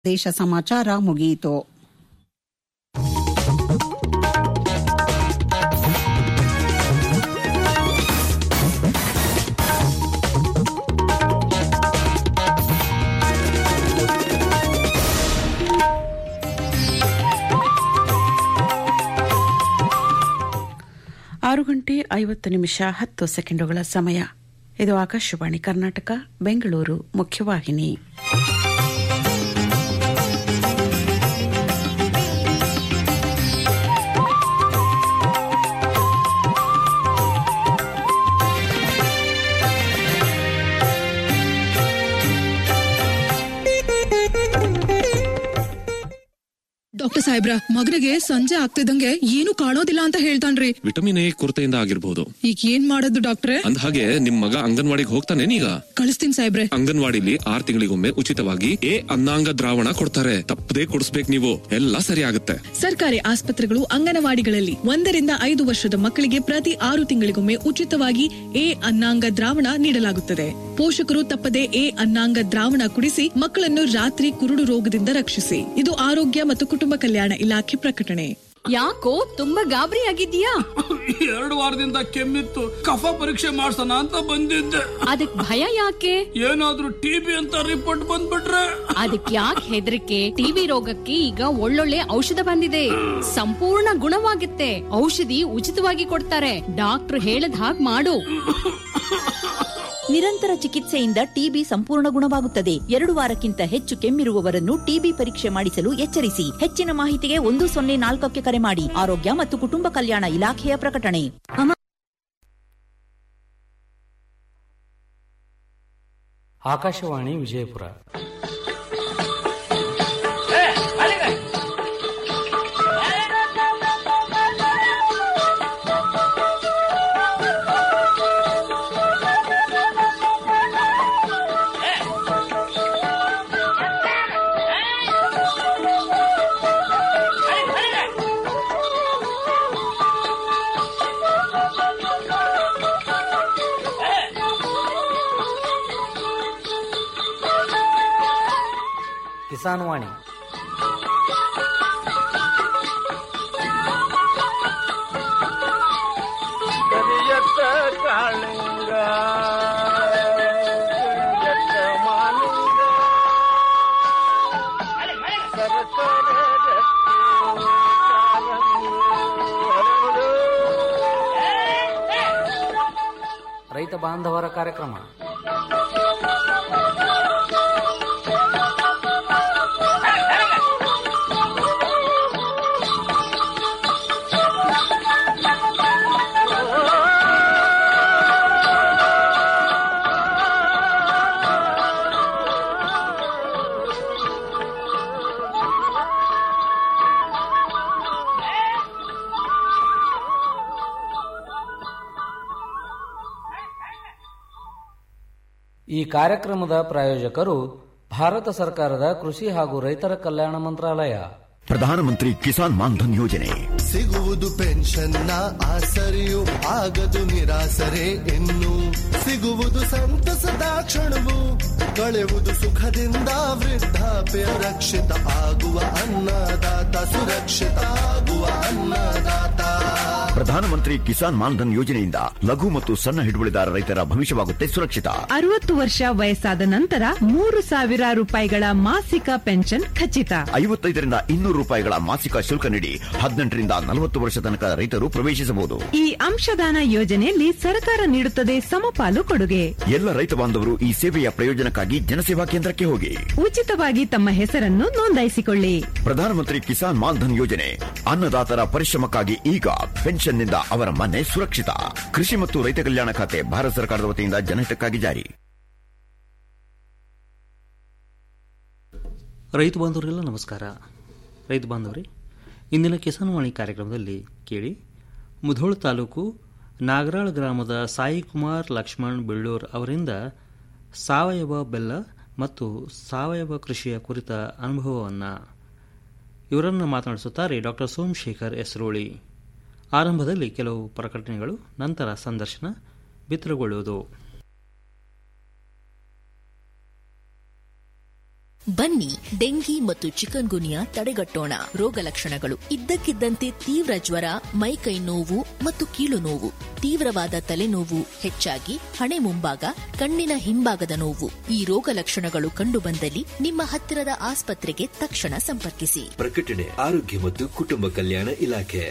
ದೇಶ ಸಮಾಚಾರ ಮುಗಿಯಿತು ಆರು ಗಂಟೆ ಐವತ್ತು ನಿಮಿಷ ಹತ್ತು ಸೆಕೆಂಡುಗಳ ಸಮಯ ಇದು ಆಕಾಶವಾಣಿ ಕರ್ನಾಟಕ ಬೆಂಗಳೂರು ಮುಖ್ಯವಾಹಿನಿ ಡಾಕ್ಟರ್ ಸಾಹೇಬ್ರ ಮಗನಿಗೆ ಸಂಜೆ ಆಗ್ತಿದಂಗೆ ಏನು ಕಾಣೋದಿಲ್ಲ ಅಂತ ಹೇಳ್ತಾನ್ರಿ ವಿಟಮಿನ್ ಎ ಕೊರತೆಯಿಂದ ಆಗಿರ್ಬೋದು ಈಗ ಏನ್ ಮಾಡೋದು ಡಾಕ್ಟ್ರೆ ಅಂದ ಹಾಗೆ ನಿಮ್ ಮಗ ಅಂಗನವಾಡಿಗೆ ಹೋಗ್ತಾನೇನೀಗ ಕಳಿಸ್ತೀನಿ ಸಾಹೇಬ್ರೆ ಅಂಗನವಾಡಿಲಿ ಆರ್ ತಿಂಗಳಿಗೊಮ್ಮೆ ಉಚಿತವಾಗಿ ಎ ಅನ್ನಾಂಗ ದ್ರಾವಣ ಕೊಡ್ತಾರೆ ತಪ್ಪದೇ ಕೊಡಿಸ್ಬೇಕು ನೀವು ಎಲ್ಲ ಸರಿ ಆಗುತ್ತೆ ಸರ್ಕಾರಿ ಆಸ್ಪತ್ರೆಗಳು ಅಂಗನವಾಡಿಗಳಲ್ಲಿ ಒಂದರಿಂದ ಐದು ವರ್ಷದ ಮಕ್ಕಳಿಗೆ ಪ್ರತಿ ಆರು ತಿಂಗಳಿಗೊಮ್ಮೆ ಉಚಿತವಾಗಿ ಎ ಅನ್ನಾಂಗ ದ್ರಾವಣ ನೀಡಲಾಗುತ್ತದೆ ಪೋಷಕರು ತಪ್ಪದೆ ಎ ಅನ್ನಾಂಗ ದ್ರಾವಣ ಕುಡಿಸಿ ಮಕ್ಕಳನ್ನು ರಾತ್ರಿ ಕುರುಡು ರೋಗದಿಂದ ರಕ್ಷಿಸಿ ಇದು ಆರೋಗ್ಯ ಮತ್ತು ಕುಟುಂಬ ಕಲ್ಯಾಣ ಇಲಾಖೆ ಪ್ರಕಟಣೆ ಯಾಕೋ ತುಂಬಾ ಗಾಬರಿ ಆಗಿದ್ಯಾ ಎರಡು ವಾರದಿಂದ ಕೆಮ್ಮಿತ್ತು ಕಫ ಪರೀಕ್ಷೆ ಮಾಡ್ಸೋಣ ಅಂತ ಬಂದಿದ್ದೆ ಅದಕ್ ಭಯ ಯಾಕೆ ಏನಾದ್ರೂ ಟಿಬಿ ಅಂತ ರಿಪೋರ್ಟ್ ಬಂದ್ಬಿಟ್ರೆ ಅದಕ್ ಯಾಕೆ ಹೆದರಿಕೆ ಟಿವಿ ರೋಗಕ್ಕೆ ಈಗ ಒಳ್ಳೊಳ್ಳೆ ಔಷಧ ಬಂದಿದೆ ಸಂಪೂರ್ಣ ಗುಣವಾಗುತ್ತೆ ಔಷಧಿ ಉಚಿತವಾಗಿ ಕೊಡ್ತಾರೆ ಡಾಕ್ಟರ್ ಹೇಳದ್ ಹಾಗ್ ಮಾಡು ನಿರಂತರ ಚಿಕಿತ್ಸೆಯಿಂದ ಟಿಬಿ ಸಂಪೂರ್ಣ ಗುಣವಾಗುತ್ತದೆ ಎರಡು ವಾರಕ್ಕಿಂತ ಹೆಚ್ಚು ಕೆಮ್ಮಿರುವವರನ್ನು ಟಿಬಿ ಪರೀಕ್ಷೆ ಮಾಡಿಸಲು ಎಚ್ಚರಿಸಿ ಹೆಚ್ಚಿನ ಮಾಹಿತಿಗೆ ಒಂದು ಸೊನ್ನೆ ನಾಲ್ಕಕ್ಕೆ ಕರೆ ಮಾಡಿ ಆರೋಗ್ಯ ಮತ್ತು ಕುಟುಂಬ ಕಲ್ಯಾಣ ಇಲಾಖೆಯ ಪ್ರಕಟಣೆ ಆಕಾಶವಾಣಿ ವಿಜಯಪುರ ಕಿಸಾನ್ ವಾಣಿ ಕರಿಯತ್ತ ಕಾಳಿಂಗ ಕರಿಯತ್ತ ಮಾಲಿಂಗ ಸರಸರ ಗಟ್ಟಿ ಕಾಲಂಗಿ ಹರಡು. ರೈತ ಬಾಂಧವರ ಕಾರ್ಯಕ್ರಮ ಈ ಕಾರ್ಯಕ್ರಮದ ಪ್ರಾಯೋಜಕರು ಭಾರತ ಸರ್ಕಾರದ ಕೃಷಿ ಹಾಗೂ ರೈತರ ಕಲ್ಯಾಣ ಮಂತ್ರಾಲಯ ಪ್ರಧಾನಮಂತ್ರಿ ಕಿಸಾನ್ ಮಾನ್ಧನ್ ಯೋಜನೆ ಸಿಗುವುದು ಪೆನ್ಷನ್ನ ಆಸರೆಯು ಆಗದು ನಿರಾಸರೆ ಇನ್ನು ಸಿಗುವುದು ಸಂತಸದ ಕ್ಷಣವು ಕಳೆಯುವುದು ಸುಖದಿಂದ ವೃದ್ಧಾಪ್ಯ ರಕ್ಷಿತ ಆಗುವ ಅನ್ನದಾತ ಸುರಕ್ಷಿತ ಆಗುವ ಅನ್ನದಾತ ಪ್ರಧಾನಮಂತ್ರಿ ಕಿಸಾನ್ ಮಾನ್ಧನ್ ಯೋಜನೆಯಿಂದ ಲಘು ಮತ್ತು ಸಣ್ಣ ಹಿಡುವಳಿದಾರ ರೈತರ ಭವಿಷ್ಯವಾಗುತ್ತೆ ಸುರಕ್ಷಿತ ಅರವತ್ತು ವರ್ಷ ವಯಸ್ಸಾದ ನಂತರ ಮೂರು ಸಾವಿರ ರೂಪಾಯಿಗಳ ಮಾಸಿಕ ಪೆನ್ಷನ್ ಖಚಿತ ಐವತ್ತೈದರಿಂದ ಇನ್ನೂರು ರೂಪಾಯಿಗಳ ಮಾಸಿಕ ಶುಲ್ಕ ನೀಡಿ ಹದಿನೆಂಟರಿಂದ ನಲವತ್ತು ವರ್ಷ ತನಕ ರೈತರು ಪ್ರವೇಶಿಸಬಹುದು ಈ ಅಂಶದಾನ ಯೋಜನೆಯಲ್ಲಿ ಸರ್ಕಾರ ನೀಡುತ್ತದೆ ಸಮಪಾಲು ಕೊಡುಗೆ ಎಲ್ಲ ರೈತ ಬಾಂಧವರು ಈ ಸೇವೆಯ ಪ್ರಯೋಜನಕ್ಕಾಗಿ ಜನಸೇವಾ ಕೇಂದ್ರಕ್ಕೆ ಹೋಗಿ ಉಚಿತವಾಗಿ ತಮ್ಮ ಹೆಸರನ್ನು ನೋಂದಾಯಿಸಿಕೊಳ್ಳಿ ಪ್ರಧಾನಮಂತ್ರಿ ಕಿಸಾನ್ ಮಾನ್ಧನ್ ಯೋಜನೆ ಅನ್ನದಾತರ ಪರಿಶ್ರಮಕ್ಕಾಗಿ ಈಗ ಪೆನ್ಷನ್ನಿಂದ ಅವರ ಮನೆ ಸುರಕ್ಷಿತ ಕೃಷಿ ಮತ್ತು ರೈತ ಕಲ್ಯಾಣ ಖಾತೆ ಭಾರತ ಸರ್ಕಾರದ ವತಿಯಿಂದ ಜನಹಿತಕ್ಕಾಗಿ ಜಾರಿ ರೈತ ಬಾಂಧವರಿಗೆಲ್ಲ ನಮಸ್ಕಾರ ರೈತ ಬಾಂಧವರೇ ಇಂದಿನ ಕಿಸಾನ್ ವಾಣಿ ಕಾರ್ಯಕ್ರಮದಲ್ಲಿ ಕೇಳಿ ಮುಧೋಳ ತಾಲೂಕು ನಾಗರಾಳ ಗ್ರಾಮದ ಸಾಯಿಕುಮಾರ್ ಲಕ್ಷ್ಮಣ್ ಬೆಳ್ಳೂರ್ ಅವರಿಂದ ಸಾವಯವ ಬೆಲ್ಲ ಮತ್ತು ಸಾವಯವ ಕೃಷಿಯ ಕುರಿತ ಅನುಭವವನ್ನು ಇವರನ್ನು ಮಾತನಾಡಿಸುತ್ತಾರೆ ಡಾಕ್ಟರ್ ಸೋಮಶೇಖರ್ ಎಸ್ರೋಳಿ ಆರಂಭದಲ್ಲಿ ಕೆಲವು ಪ್ರಕಟಣೆಗಳು ನಂತರ ಸಂದರ್ಶನ ಬಿತ್ತರಗೊಳ್ಳುವುದು ಬನ್ನಿ ಡೆಂಗಿ ಮತ್ತು ಚಿಕನ್ ಗುನಿಯಾ ತಡೆಗಟ್ಟೋಣ ರೋಗ ಲಕ್ಷಣಗಳು ಇದ್ದಕ್ಕಿದ್ದಂತೆ ತೀವ್ರ ಜ್ವರ ಮೈಕೈ ನೋವು ಮತ್ತು ಕೀಲು ನೋವು ತೀವ್ರವಾದ ತಲೆನೋವು ಹೆಚ್ಚಾಗಿ ಹಣೆ ಮುಂಭಾಗ ಕಣ್ಣಿನ ಹಿಂಭಾಗದ ನೋವು ಈ ರೋಗ ಲಕ್ಷಣಗಳು ಕಂಡುಬಂದಲ್ಲಿ ನಿಮ್ಮ ಹತ್ತಿರದ ಆಸ್ಪತ್ರೆಗೆ ತಕ್ಷಣ ಸಂಪರ್ಕಿಸಿ ಪ್ರಕಟಣೆ ಆರೋಗ್ಯ ಮತ್ತು ಕುಟುಂಬ ಕಲ್ಯಾಣ ಇಲಾಖೆ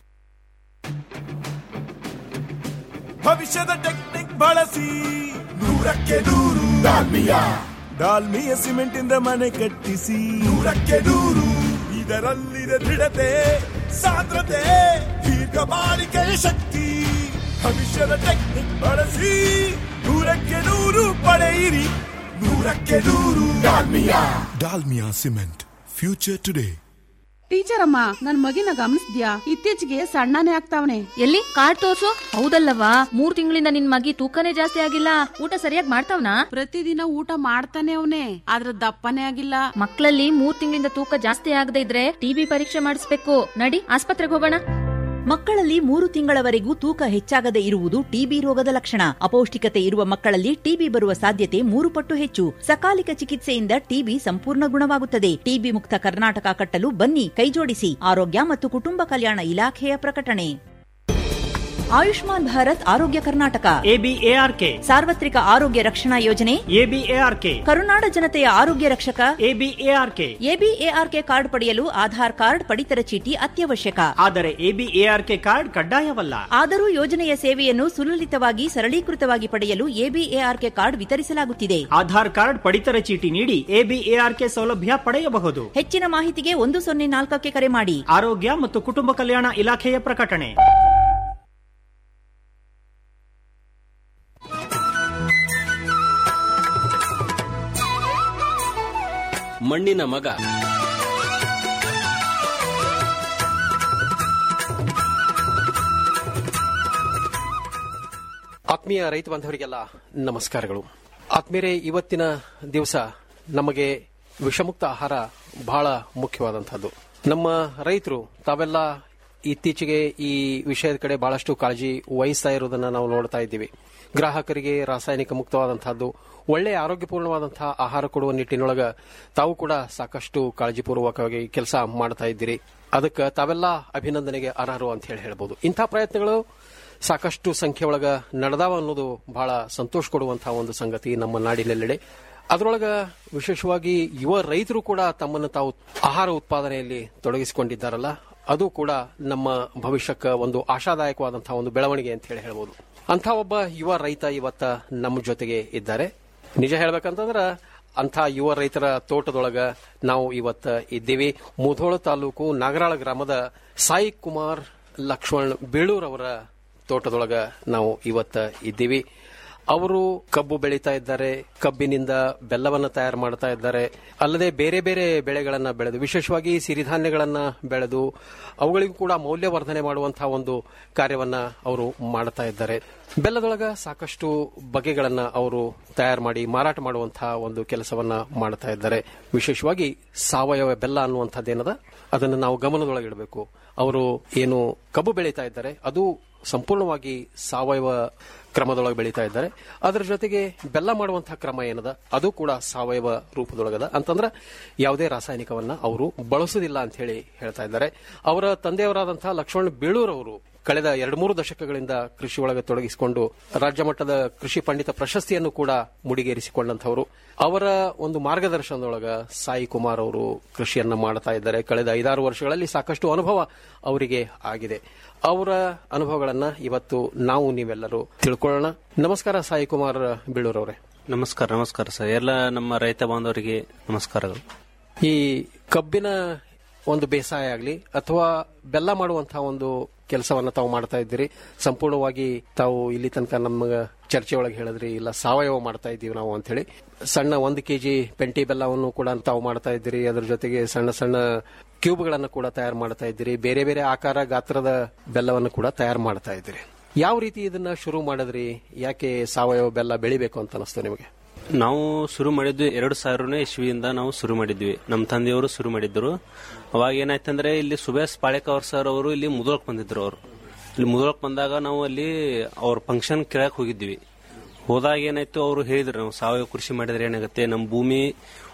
ಭವಿಷ್ಯದ ಟೆಕ್ನಿಕ್ ಬಳಸಿ ನೂರಕ್ಕೆ ನೂರು ಡಾಲ್ಮಿಯಾ ಡಾಲ್ಮಿಯ ಸಿಮೆಂಟ್ ಇಂದ ಮನೆ ಕಟ್ಟಿಸಿ ನೂರಕ್ಕೆ ನೂರು ಇದರಲ್ಲಿದೆ ದೃಢತೆ ಸಾಂದ್ರತೆ ದೀರ್ಘ ಬಾಳಿಕೆಯ ಶಕ್ತಿ ಭವಿಷ್ಯದ ಟೆಕ್ನಿಕ್ ಬಳಸಿ ನೂರಕ್ಕೆ ನೂರು ಪಡೆಯಿರಿ ನೂರಕ್ಕೆ ನೂರು Dalmia Dalmia cement future today teacher ಅಮ್ಮ ನನ್ ಮಗಿನ ಗಮನಿಸ್ದ್ಯಾ ಇತ್ತೀಚೆಗೆ ಸಣ್ಣನೇ ಆಗ್ತಾವನೆ ಎಲ್ಲಿ ಕಾರ್ಡ್ ತೋರ್ಸು ಹೌದಲ್ಲವಾ ಮೂರ್ ತಿಂಗಳಿಂದ ನಿನ್ ಮಗಿ ತೂಕನೇ ಜಾಸ್ತಿ ಆಗಿಲ್ಲ ಊಟ ಸರಿಯಾಗಿ ಮಾಡ್ತಾವ್ನಾ ಪ್ರತಿದಿನ ಊಟ ಮಾಡ್ತಾನೆ ಅವನೇ ಆದ್ರ ದಪ್ಪನೇ ಆಗಿಲ್ಲ ಮಕ್ಕಳಲ್ಲಿ ಮೂರ್ ತಿಂಗಳಿಂದ ತೂಕ ಜಾಸ್ತಿ ಆಗದೆ ಇದ್ರೆ ಟಿಬಿ ಪರೀಕ್ಷೆ ಮಾಡಿಸ್ಬೇಕು ನಡಿ ಆಸ್ಪತ್ರೆಗೆ ಹೋಗೋಣ ಮಕ್ಕಳಲ್ಲಿ ಮೂರು ತಿಂಗಳವರೆಗೂ ತೂಕ ಹೆಚ್ಚಾಗದೆ ಇರುವುದು ಟಿಬಿ ರೋಗದ ಲಕ್ಷಣ ಅಪೌಷ್ಟಿಕತೆ ಇರುವ ಮಕ್ಕಳಲ್ಲಿ ಟಿಬಿ ಬರುವ ಸಾಧ್ಯತೆ ಮೂರು ಪಟ್ಟು ಹೆಚ್ಚು ಸಕಾಲಿಕ ಚಿಕಿತ್ಸೆಯಿಂದ ಟಿಬಿ ಸಂಪೂರ್ಣ ಗುಣವಾಗುತ್ತದೆ ಟಿಬಿ ಮುಕ್ತ ಕರ್ನಾಟಕ ಕಟ್ಟಲು ಬನ್ನಿ ಕೈಜೋಡಿಸಿ ಆರೋಗ್ಯ ಮತ್ತು ಕುಟುಂಬ ಕಲ್ಯಾಣ ಇಲಾಖೆಯ ಪ್ರಕಟಣೆ ಆಯುಷ್ಮಾನ್ ಭಾರತ್ ಆರೋಗ್ಯ ಕರ್ನಾಟಕ ಎಬಿಎಆರ್ಕೆ ಸಾರ್ವತ್ರಿಕ ಆರೋಗ್ಯ ರಕ್ಷಣಾ ಯೋಜನೆ ಎಬಿಎಆರ್ಕೆ ಕರುನಾಡ ಜನತೆಯ ಆರೋಗ್ಯ ರಕ್ಷಕ ಎಬಿಎಆರ್ಕೆ ಎಬಿಎಆರ್ಕೆ ಕಾರ್ಡ್ ಪಡೆಯಲು ಆಧಾರ್ ಕಾರ್ಡ್ ಪಡಿತರ ಚೀಟಿ ಅತ್ಯವಶ್ಯಕ ಆದರೆ ಎಬಿಎಆರ್ಕೆ ಕಾರ್ಡ್ ಕಡ್ಡಾಯವಲ್ಲ ಆದರೂ ಯೋಜನೆಯ ಸೇವೆಯನ್ನು ಸುಲಲಿತವಾಗಿ ಸರಳೀಕೃತವಾಗಿ ಪಡೆಯಲು ಎಬಿಎಆರ್ಕೆ ಕಾರ್ಡ್ ವಿತರಿಸಲಾಗುತ್ತಿದೆ ಆಧಾರ್ ಕಾರ್ಡ್ ಪಡಿತರ ಚೀಟಿ ನೀಡಿ ಎಬಿಎಆರ್ಕೆ ಸೌಲಭ್ಯ ಪಡೆಯಬಹುದು ಹೆಚ್ಚಿನ ಮಾಹಿತಿಗೆ ಒಂದು ಸೊನ್ನೆ ನಾಲ್ಕಕ್ಕೆ ಕರೆ ಮಾಡಿ ಆರೋಗ್ಯ ಮತ್ತು ಕುಟುಂಬ ಕಲ್ಯಾಣ ಇಲಾಖೆಯ ಪ್ರಕಟಣೆ ಮಣ್ಣಿನ ಮಗ ಆತ್ಮೀಯ ರೈತ ಬಾಂಧವರಿಗೆಲ್ಲ ನಮಸ್ಕಾರಗಳು ಆತ್ಮೀಯರೇ ಇವತ್ತಿನ ದಿವಸ ನಮಗೆ ವಿಷಮುಕ್ತ ಆಹಾರ ಬಹಳ ಮುಖ್ಯವಾದಂತಹದ್ದು ನಮ್ಮ ರೈತರು ತಾವೆಲ್ಲ ಇತ್ತೀಚೆಗೆ ಈ ವಿಷಯದ ಕಡೆ ಬಹಳಷ್ಟು ಕಾಳಜಿ ವಹಿಸ್ತಾ ಇರೋದನ್ನ ನಾವು ನೋಡ್ತಾ ಇದ್ದೀವಿ ಗ್ರಾಹಕರಿಗೆ ರಾಸಾಯನಿಕ ಮುಕ್ತವಾದಂತಹದ್ದು ಒಳ್ಳೆಯ ಆರೋಗ್ಯಪೂರ್ಣವಾದಂತಹ ಆಹಾರ ಕೊಡುವ ನಿಟ್ಟಿನೊಳಗ ತಾವು ಕೂಡ ಸಾಕಷ್ಟು ಕಾಳಜಿಪೂರ್ವಕವಾಗಿ ಕೆಲಸ ಮಾಡ್ತಾ ಇದ್ದೀರಿ ಅದಕ್ಕೆ ತಾವೆಲ್ಲ ಅಭಿನಂದನೆಗೆ ಅರ್ಹರು ಅಂತ ಹೇಳಿ ಹೇಳ್ಬೋದು ಇಂಥ ಪ್ರಯತ್ನಗಳು ಸಾಕಷ್ಟು ಸಂಖ್ಯೆ ಒಳಗ ನಡೆದಾವ ಅನ್ನೋದು ಬಹಳ ಸಂತೋಷ ಕೊಡುವಂತಹ ಒಂದು ಸಂಗತಿ ನಮ್ಮ ನಾಡಿನೆಲ್ಲೆಡೆ ಅದರೊಳಗ ವಿಶೇಷವಾಗಿ ಯುವ ರೈತರು ಕೂಡ ತಮ್ಮನ್ನು ತಾವು ಆಹಾರ ಉತ್ಪಾದನೆಯಲ್ಲಿ ತೊಡಗಿಸಿಕೊಂಡಿದ್ದಾರಲ್ಲ ಅದು ಕೂಡ ನಮ್ಮ ಭವಿಷ್ಯಕ್ಕೆ ಒಂದು ಆಶಾದಾಯಕವಾದಂತಹ ಒಂದು ಬೆಳವಣಿಗೆ ಅಂತ ಹೇಳಿ ಹೇಳ್ಬೋದು ಅಂತ ಒಬ್ಬ ಯುವ ರೈತ ಇವತ್ತ ನಮ್ಮ ಜೊತೆಗೆ ಇದ್ದಾರೆ ನಿಜ ಹೇಳ್ಬೇಕಂತಂದ್ರ ಅಂಥ ಯುವ ರೈತರ ತೋಟದೊಳಗ ನಾವು ಇವತ್ತ ಇದ್ದೀವಿ ಮುಧೋಳ ತಾಲೂಕು ನಾಗರಾಳ ಗ್ರಾಮದ ಸಾಯಿ ಕುಮಾರ್ ಲಕ್ಷ್ಮಣ್ ಬೇಳೂರ್ ಅವರ ತೋಟದೊಳಗ ನಾವು ಇವತ್ತ ಇದ್ದೀವಿ ಅವರು ಕಬ್ಬು ಬೆಳೀತಾ ಇದ್ದಾರೆ ಕಬ್ಬಿನಿಂದ ಬೆಲ್ಲವನ್ನ ತಯಾರು ಮಾಡ್ತಾ ಇದ್ದಾರೆ ಅಲ್ಲದೆ ಬೇರೆ ಬೇರೆ ಬೆಳೆಗಳನ್ನ ಬೆಳೆದು ವಿಶೇಷವಾಗಿ ಸಿರಿಧಾನ್ಯಗಳನ್ನ ಬೆಳೆದು ಅವುಗಳಿಗೂ ಕೂಡ ಮೌಲ್ಯವರ್ಧನೆ ಮಾಡುವಂತಹ ಒಂದು ಕಾರ್ಯವನ್ನ ಅವರು ಮಾಡ್ತಾ ಇದ್ದಾರೆ ಬೆಲ್ಲದೊಳಗ ಸಾಕಷ್ಟು ಬಗೆಗಳನ್ನ ಅವರು ತಯಾರು ಮಾಡಿ ಮಾರಾಟ ಮಾಡುವಂತಹ ಒಂದು ಕೆಲಸವನ್ನ ಮಾಡ್ತಾ ಇದ್ದಾರೆ ವಿಶೇಷವಾಗಿ ಸಾವಯವ ಬೆಲ್ಲ ಅನ್ನುವಂಥದ್ದೇನದ ಅದನ್ನು ನಾವು ಗಮನದೊಳಗಿಡಬೇಕು ಅವರು ಏನು ಕಬ್ಬು ಬೆಳೀತಾ ಇದ್ದಾರೆ ಅದು ಸಂಪೂರ್ಣವಾಗಿ ಸಾವಯವ ಕ್ರಮದೊಳಗೆ ಬೆಳೀತಾ ಇದ್ದಾರೆ ಅದರ ಜೊತೆಗೆ ಬೆಲ್ಲ ಮಾಡುವಂತಹ ಕ್ರಮ ಏನದ ಅದು ಕೂಡ ಸಾವಯವ ರೂಪದೊಳಗದ ಅಂತಂದ್ರೆ ಯಾವುದೇ ರಾಸಾಯನಿಕವನ್ನ ಅವರು ಬಳಸುವುದಿಲ್ಲ ಅಂತ ಹೇಳಿ ಹೇಳ್ತಾ ಇದ್ದಾರೆ ಅವರ ತಂದೆಯವರಾದಂತಹ ಲಕ್ಷ್ಮಣ್ ಬೇಳೂರ್ ಅವರು ಕಳೆದ ಎರಡು ಮೂರು ದಶಕಗಳಿಂದ ಕೃಷಿ ಒಳಗೆ ತೊಡಗಿಸಿಕೊಂಡು ರಾಜ್ಯ ಮಟ್ಟದ ಕೃಷಿ ಪಂಡಿತ ಪ್ರಶಸ್ತಿಯನ್ನು ಕೂಡ ಮುಡಿಗೇರಿಸಿಕೊಂಡಂತವರು ಅವರ ಒಂದು ಮಾರ್ಗದರ್ಶನದೊಳಗ ಸಾಯಿ ಕುಮಾರ್ ಅವರು ಕೃಷಿಯನ್ನ ಮಾಡ್ತಾ ಇದ್ದಾರೆ ಕಳೆದ ಐದಾರು ವರ್ಷಗಳಲ್ಲಿ ಸಾಕಷ್ಟು ಅನುಭವ ಅವರಿಗೆ ಆಗಿದೆ ಅವರ ಅನುಭವಗಳನ್ನ ಇವತ್ತು ನಾವು ನೀವೆಲ್ಲರೂ ತಿಳ್ಕೊಳ್ಳೋಣ ನಮಸ್ಕಾರ ಸಾಯಿ ಕುಮಾರ್ ಬೀಳೂರವರೇ ನಮಸ್ಕಾರ ನಮಸ್ಕಾರ ಸರ್ ಎಲ್ಲ ನಮ್ಮ ರೈತ ಬಾಂಧವರಿಗೆ ನಮಸ್ಕಾರಗಳು ಈ ಕಬ್ಬಿನ ಒಂದು ಬೇಸಾಯ ಆಗಲಿ ಅಥವಾ ಬೆಲ್ಲ ಮಾಡುವಂತಹ ಒಂದು ಕೆಲಸವನ್ನ ತಾವು ಮಾಡ್ತಾ ಇದ್ದೀರಿ ಸಂಪೂರ್ಣವಾಗಿ ತಾವು ಇಲ್ಲಿ ತನಕ ನಮ್ಮ ಚರ್ಚೆ ಒಳಗೆ ಹೇಳಿದ್ರಿ ಇಲ್ಲ ಸಾವಯವ ಮಾಡ್ತಾ ಇದ್ದೀವಿ ನಾವು ಅಂತ ಹೇಳಿ ಸಣ್ಣ ಒಂದು ಕೆಜಿ ಪೆಂಟಿ ಬೆಲ್ಲವನ್ನು ಕೂಡ ತಾವು ಮಾಡ್ತಾ ಇದ್ದೀರಿ ಅದ್ರ ಜೊತೆಗೆ ಸಣ್ಣ ಸಣ್ಣ ಕ್ಯೂಬ್ಗಳನ್ನು ಕೂಡ ತಯಾರು ಮಾಡ್ತಾ ಇದ್ದೀರಿ ಬೇರೆ ಬೇರೆ ಆಕಾರ ಗಾತ್ರದ ಬೆಲ್ಲವನ್ನು ಕೂಡ ತಯಾರು ಮಾಡ್ತಾ ಇದ್ದೀರಿ ಯಾವ ರೀತಿ ಇದನ್ನ ಶುರು ಮಾಡಿದ್ರಿ ಯಾಕೆ ಸಾವಯವ ಬೆಲ್ಲ ಬೆಳಿಬೇಕು ಅಂತ ಅನಿಸ್ತು ನಿಮಗೆ ನಾವು ಶುರು ಮಾಡಿದ್ವಿ ಎರಡು ಸಾವಿರನೇ ಇಸ್ವಿಯಿಂದ ನಾವು ಶುರು ಮಾಡಿದ್ವಿ ನಮ್ಮ ತಂದೆಯವರು ಶುರು ಮಾಡಿದ್ರು ಅವಾಗ ಏನಾಯ್ತಂದ್ರೆ ಇಲ್ಲಿ ಸುಭಾಷ್ ಪಾಳೇಕರ್ ಸರ್ ಅವರು ಇಲ್ಲಿ ಮುದೋಳಕ್ ಬಂದಿದ್ರು ಅವರು ಇಲ್ಲಿ ಮುದೋಳಕ್ ಬಂದಾಗ ನಾವು ಅಲ್ಲಿ ಅವ್ರ ಫಂಕ್ಷನ್ ಕೇಳಕ್ ಹೋಗಿದ್ವಿ ಹೋದಾಗ ಏನಾಯ್ತು ಅವರು ಹೇಳಿದ್ರು ನಾವು ಸಾವಯವ ಕೃಷಿ ಮಾಡಿದ್ರೆ ಏನಾಗುತ್ತೆ ನಮ್ಮ ಭೂಮಿ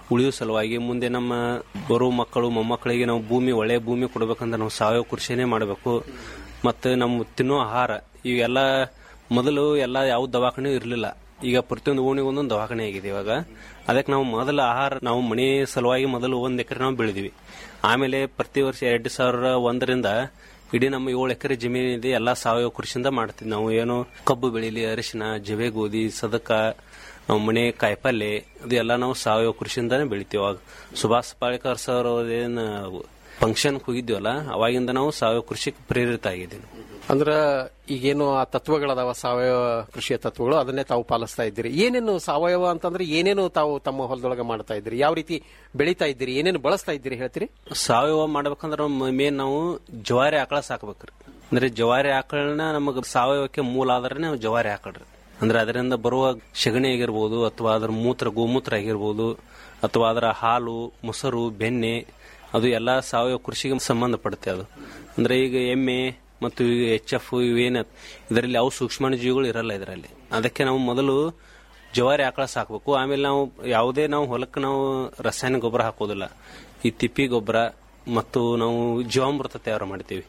ಉಳಿಯೋ ಸಲುವಾಗಿ ಮುಂದೆ ನಮ್ಮ ಬರೋ ಮಕ್ಕಳು ಮೊಮ್ಮಕ್ಕಳಿಗೆ ನಾವು ಭೂಮಿ ಒಳ್ಳೆ ಭೂಮಿ ಕೊಡ್ಬೇಕಂದ್ರೆ ನಾವು ಸಾವಯವ ಕೃಷಿನೇ ಮಾಡಬೇಕು ಮತ್ತು ನಮ್ಮ ತಿನ್ನೋ ಆಹಾರ ಇವೆಲ್ಲ ಮೊದಲು ಎಲ್ಲ ಯಾವ ದವಾಖಾನೆ ಇರಲಿಲ್ಲ ಈಗ ಪ್ರತಿಯೊಂದು ಓಣಿಗೆ ಒಂದೊಂದು ದವಾಖಾನೆ ಆಗಿದೆ ಇವಾಗ ಅದಕ್ಕೆ ನಾವು ಮೊದಲ ಆಹಾರ ನಾವು ಮನೆ ಸಲುವಾಗಿ ಮೊದಲು ಒಂದ್ ಎಕರೆ ನಾವು ಬೆಳೆದಿವಿ ಆಮೇಲೆ ಪ್ರತಿ ವರ್ಷ ಎರಡು ಸಾವಿರ ಒಂದರಿಂದ ಇಡೀ ನಮ್ಮ ಏಳು ಎಕರೆ ಜಮೀನಿದೆ ಎಲ್ಲಾ ಸಾವಯವ ಕೃಷಿಯಿಂದ ಮಾಡ್ತೀವಿ ನಾವು ಏನು ಕಬ್ಬು ಬೆಳೀಲಿ ಅರಿಶಿನ ಜವೆ ಗೋಧಿ ಸದಕ ನಾವು ಮನೆ ಕಾಯಿಪಲ್ಲೆ ಅದು ಎಲ್ಲ ನಾವು ಸಾವಯವ ಕೃಷಿಯಿಂದಾನೇ ಬೆಳಿತೀವಿ ಅವಾಗ ಸುಭಾಷ್ ಪಾಳೇಕರ್ ಸರ್ ಏನು ಫಂಕ್ಷನ್ ಹೋಗಿದ್ವಲ್ಲ ಅವಾಗಿಂದ ನಾವು ಸಾವಯವ ಕೃಷಿಗೆ ಪ್ರೇರಿತ ಆಗಿದ್ದೀವಿ ಅಂದ್ರ ಈಗೇನು ಆ ತತ್ವಗಳದಾವ ಸಾವಯವ ಕೃಷಿಯ ತತ್ವಗಳು ಅದನ್ನೇ ತಾವು ಪಾಲಿಸ್ತಾ ಇದ್ದೀರಿ ಏನೇನು ಸಾವಯವ ಅಂತಂದ್ರೆ ಏನೇನು ತಾವು ತಮ್ಮ ಹೊಲದೊಳಗೆ ಮಾಡ್ತಾ ಇದ್ದೀರಿ ಯಾವ ರೀತಿ ಬೆಳೀತಾ ಇದ್ದೀರಿ ಏನೇನು ಬಳಸ್ತಾ ಇದ್ದೀರಿ ಹೇಳ್ತೀರಿ ಸಾವಯವ ಮಾಡ್ಬೇಕಂದ್ರೆ ಮೇನ್ ನಾವು ಜವಾರಿ ಆಕಳ ಸಾಕ್ಬೇಕ್ರಿ ಅಂದ್ರೆ ಜವಾರಿ ಆಕಳನ ನಮಗೆ ಸಾವಯವಕ್ಕೆ ಮೂಲ ಆದ್ರೆ ನಾವು ಜವಾರಿ ಆಕಳ್ರಿ ಅಂದ್ರೆ ಅದರಿಂದ ಬರುವ ಸಗಣಿ ಆಗಿರ್ಬೋದು ಅಥವಾ ಅದರ ಮೂತ್ರ ಗೋಮೂತ್ರ ಆಗಿರ್ಬೋದು ಅಥವಾ ಅದರ ಹಾಲು ಮೊಸರು ಬೆಣ್ಣೆ ಅದು ಎಲ್ಲ ಸಾವಯವ ಕೃಷಿಗೆ ಸಂಬಂಧಪಡುತ್ತೆ ಅದು ಅಂದ್ರೆ ಈಗ ಎಮ್ಮೆ ಮತ್ತು ಎಚ್ ಎಫ್ ಇವೇನ ಇದರಲ್ಲಿ ಅವು ಸೂಕ್ಷ್ಮಾಣುಜೀವಿಗಳು ಇರಲ್ಲ ಇದರಲ್ಲಿ ಅದಕ್ಕೆ ನಾವು ಮೊದಲು ಜವಾರಿ ಆಕಳ ಸಾಕಬೇಕು ಆಮೇಲೆ ನಾವು ಯಾವುದೇ ನಾವು ಹೊಲಕ್ಕೆ ನಾವು ರಾಸಾಯನಿಕ ಗೊಬ್ಬರ ಹಾಕೋದಿಲ್ಲ ಈ ತಿಪ್ಪಿ ಗೊಬ್ಬರ ಮತ್ತು ನಾವು ಜೀವಾಮೃತ ತಯಾರು ಮಾಡ್ತೀವಿ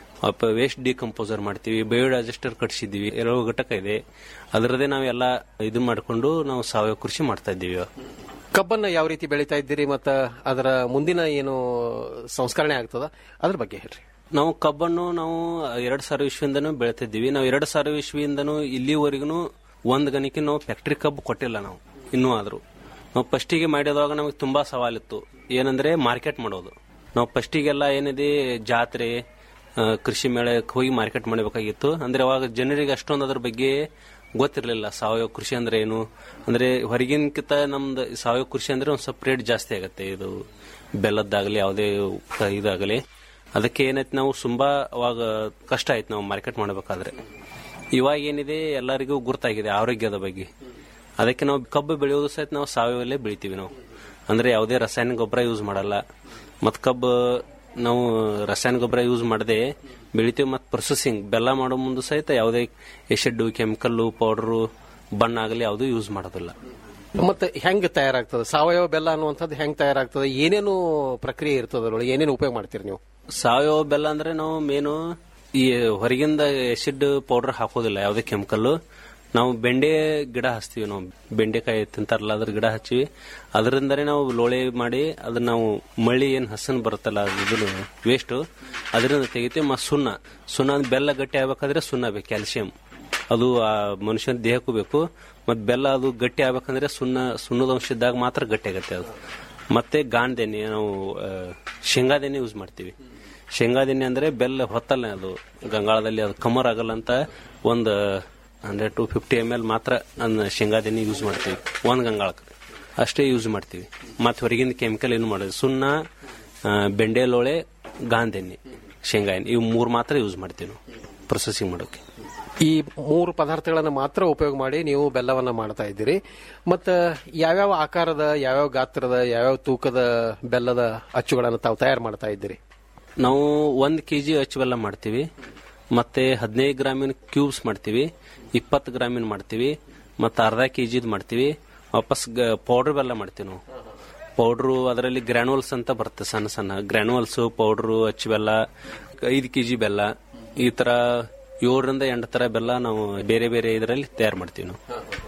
ವೇಸ್ಟ್ ಡಿಕಂಪೋಸರ್ ಮಾಡ್ತೀವಿ ಬಯೋಡೈಜೆಸ್ಟರ್ ಕಟ್ಸಿದ್ದೀವಿ ಎರೆಹುಳು ಘಟಕ ಇದೆ ಅದರದೇ ನಾವೆಲ್ಲ ಇದು ಮಾಡಿಕೊಂಡು ನಾವು ಸಾವಯವ ಕೃಷಿ ಮಾಡ್ತಾ ಇದ್ದೀವಿ ಇವಾಗ. ಕಬ್ಬನ್ನ ಯಾವ ರೀತಿ ಬೆಳೀತಾ ಇದ್ದೀರಿ ಮತ್ತ ಅದರ ಮುಂದಿನ ಏನು ಸಂಸ್ಕರಣೆ ಆಗ್ತದ ಅದ್ರ ಬಗ್ಗೆ ಹೇಳ್ರಿ ನಾವು ಕಬ್ಬನ್ನು ನಾವು ಎರಡ್ ಸಾವಿರ ಇಸ್ವಿಯಿಂದನೂ ಬೆಳಿತಿದ್ದೀವಿ ನಾವು ಎರಡ್ ಸಾವಿರ ಇಸ್ವಿಯಿಂದನೂ ಇಲ್ಲಿವರೆಗೂ ಒಂದ್ ಗಣಿಕೆ ನಾವು ಫ್ಯಾಕ್ಟ್ರಿ ಕಬ್ಬು ಕೊಟ್ಟಿಲ್ಲ ನಾವು ಇನ್ನೂ ಆದ್ರೂ ನಾವು ಫಸ್ಟಿಗೆ ಮಾಡಿದಾಗ ನಮಗೆ ತುಂಬಾ ಸವಾಲಿತ್ತು ಏನಂದ್ರೆ ಮಾರ್ಕೆಟ್ ಮಾಡೋದು ನಾವು ಫಸ್ಟಿಗೆಲ್ಲ ಏನಿದೆ ಜಾತ್ರೆ ಆ, ಕೃಷಿ ಮೇಳಕ್ಕೆ ಹೋಗಿ ಮಾರ್ಕೆಟ್ ಮಾಡಬೇಕಾಗಿತ್ತು ಅಂದ್ರೆ ಅವಾಗ ಜನರಿಗೆ ಅಷ್ಟೊಂದು ಅದ್ರ ಬಗ್ಗೆ ಗೊತ್ತಿರಲಿಲ್ಲ ಸಾವಯವ ಕೃಷಿ ಅಂದ್ರೆ ಏನು ಅಂದ್ರೆ ಹೊರಗಿನಕಿಂತ ನಮ್ದು ಸಾವಯವ ಕೃಷಿ ಅಂದ್ರೆ ಒಂದು ಸ್ವಲ್ಪ ರೇಟ್ ಜಾಸ್ತಿ ಆಗುತ್ತೆ ಇದು ಬೆಲ್ಲದ್ದಾಗಲಿ ಯಾವುದೇ ಇದಾಗಲಿ ಅದಕ್ಕೆ ಏನೈತೆ ನಾವು ತುಂಬಾ ಅವಾಗ ಕಷ್ಟ ಆಯ್ತು ನಾವು ಮಾರ್ಕೆಟ್ ಮಾಡಬೇಕಾದ್ರೆ ಇವಾಗ ಏನಿದೆ ಎಲ್ಲರಿಗೂ ಗುರ್ತಾಗಿದೆ ಆರೋಗ್ಯದ ಬಗ್ಗೆ ಅದಕ್ಕೆ ನಾವು ಕಬ್ಬು ಬೆಳೆಯೋದು ಸಹಿತ ನಾವು ಸಾವಯವಲ್ಲೇ ಬೆಳಿತೀವಿ ನಾವು ಅಂದ್ರೆ ಯಾವುದೇ ರಾಸಾಯನಿಕ ಗೊಬ್ಬರ ಯೂಸ್ ಮಾಡಲ್ಲ ಮತ್ ಕಬ್ಬು ನಾವು ರಾಸಾಯನಿಕ ಗೊಬ್ಬರ ಯೂಸ್ ಮಾಡದೆ ಬೆಳಿತೀವಿ ಮತ್ತು ಪ್ರೊಸೆಸಿಂಗ್ ಬೆಲ್ಲ ಮಾಡೋ ಮುಂದೆ ಸಹಿತ ಯಾವುದೇ ಎಸಿಡ್ ಕೆಮಿಕಲ್ಲು ಪೌಡರು ಬಣ್ಣ ಆಗಲಿ ಯಾವುದೂ ಯೂಸ್ ಮಾಡೋದಿಲ್ಲ ಮತ್ತೆ ಹೆಂಗ್ ತಯಾರಾಗ್ತದೆ ಸಾವಯವ ಬೆಲ್ಲ ಅನ್ನುವಂಥದ್ದು ಹೆಂಗ್ ತಯಾರಾಗ್ತದೆ ಏನೇನು ಪ್ರಕ್ರಿಯೆ ಇರ್ತದೆ ಅದ್ರೊಳಗೆ ಏನೇನು ಉಪಯೋಗ ಮಾಡ್ತೀರಿ ನೀವು ಸಾವಯವ ಬೆಲ್ಲ ಅಂದ್ರೆ ನಾವು ಮೇನು ಈ ಹೊರಗಿಂದ ಎಸಿಡ್ ಪೌಡರ್ ಹಾಕೋದಿಲ್ಲ ಯಾವುದೇ ಕೆಮಿಕಲ್ ನಾವು ಬೆಂಡೆ ಗಿಡ ಹಚ್ತೀವಿ ನಾವು ಬೆಂಡೆಕಾಯಿ ತಿಂತಾರಲ್ಲ ಅದ್ರ ಗಿಡ ಹಚ್ಚಿವಿ ಅದರಿಂದನೇ ನಾವು ಲೋಳೆ ಮಾಡಿ ಅದನ್ನ ನಾವು ಮಳ್ಳಿ ಏನ್ ಹಸನ್ ಬರುತ್ತಲ್ಲ ಇದು ವೇಸ್ಟ್ ಅದರಿಂದ ತೆಗಿತೀವಿ ಮತ್ತು ಸುಣ್ಣ ಸುಣ್ಣ ಅಂದ್ರೆ ಬೆಲ್ಲ ಗಟ್ಟಿ ಆಗ್ಬೇಕಾದ್ರೆ ಸುಣ್ಣ ಬೇಕು ಕ್ಯಾಲ್ಸಿಯಂ ಅದು ಆ ಮನುಷ್ಯನ ದೇಹಕ್ಕೂ ಬೇಕು ಮತ್ತು ಬೆಲ್ಲ ಅದು ಗಟ್ಟಿ ಆಗ್ಬೇಕಂದ್ರೆ ಸುಣ್ಣ ಸುಣ್ಣದ ಅಂಶ ಇದ್ದಾಗ ಮಾತ್ರ ಗಟ್ಟಿ ಆಗತ್ತೆ ಅದು ಮತ್ತೆ ಗಾಂಧೆಣ್ಣೆ ನಾವು ಆ, ಶೇಂಗಾದೆಣ್ಣೆ ಯೂಸ್ ಮಾಡ್ತೀವಿ ಶೇಂಗಾದೆಣ್ಣೆ ಅಂದ್ರೆ ಬೆಲ್ಲ ಹೊತ್ತಲ್ಲ ಅದು ಗಂಗಾಳದಲ್ಲಿ ಅದು ಕಮರ್ ಆಗಲ್ಲ ಅಂತ ಒಂದು hundred to fifty M L ಮಾತ್ರ ಅದನ್ನ ಶೇಂಗಾದೆಣ್ಣೆ ಯೂಸ್ ಮಾಡ್ತೀವಿ ಒಂದು ಗಂಗಾಳಕ್ಕೆ ಅಷ್ಟೇ ಯೂಸ್ ಮಾಡ್ತೀವಿ ಮತ್ತೆ ಹೊರಗಿಂದ ಕೆಮಿಕಲ್ ಏನು ಮಾಡೋದು ಸುಣ್ಣ ಆ, ಬೆಂಡೆ ಲೋಳೆ ಗಾಂಧೆಣ್ಣೆ ಶೇಂಗಾ ಎಣ್ಣೆ ಇವು ಮೂರು ಮಾತ್ರ ಯೂಸ್ ಮಾಡ್ತೀವಿ ನಾವು ಪ್ರೊಸೆಸಿಂಗ್ ಮಾಡೋಕೆ ಈ ಮೂರು ಪದಾರ್ಥಗಳನ್ನ ಮಾತ್ರ ಉಪಯೋಗ ಮಾಡಿ ನೀವು ಬೆಲ್ಲವನ್ನ ಮಾಡ್ತಾ ಇದ್ದೀರಿ ಮತ್ತ ಯಾವ್ಯಾವ ಆಕಾರದ ಯಾವ್ಯಾವ ಗಾತ್ರದ ಯಾವ್ಯಾವ ತೂಕದ ಬೆಲ್ಲದ ಅಚ್ಚುಗಳನ್ನು ತಾವು ತಯಾರು ಮಾಡ್ತಾ ಇದ್ದೀರಿ ನಾವು ಒಂದ್ ಕೆಜಿ ಅಚ್ಚು ಬೆಲ್ಲ ಮಾಡ್ತೀವಿ ಮತ್ತೆ ಹದಿನೈದು ಗ್ರಾಮಿನ ಕ್ಯೂಬ್ಸ್ ಮಾಡ್ತೀವಿ ಇಪ್ಪತ್ತು ಗ್ರಾಮಿನ ಮಾಡ್ತೀವಿ ಮತ್ತೆ ಅರ್ಧ ಕೆಜಿದ್ ಮಾಡ್ತೀವಿ ವಾಪಸ್ ಪೌಡರ್ ಬೆಲ್ಲ ಮಾಡ್ತೀವಿ ನಾವು ಪೌಡ್ರು ಅದರಲ್ಲಿ ಗ್ರ್ಯಾನುವಲ್ಸ್ ಅಂತ ಬರುತ್ತೆ ಸಣ್ಣ ಸಣ್ಣ ಗ್ರ್ಯಾನುವಲ್ಸ್ ಪೌಡ್ರು ಅಚ್ಚು ಬೆಲ್ಲ ಐದು ಕೆಜಿ ಬೆಲ್ಲ ಈ ತರ ಏಳರಿಂದ ಎಂಟು ತರ ಬೆಲ್ಲ ನಾವು ಬೇರೆ ಬೇರೆ ಇದರಲ್ಲಿ ತಯಾರು ಮಾಡ್ತೀವಿ ನಾವು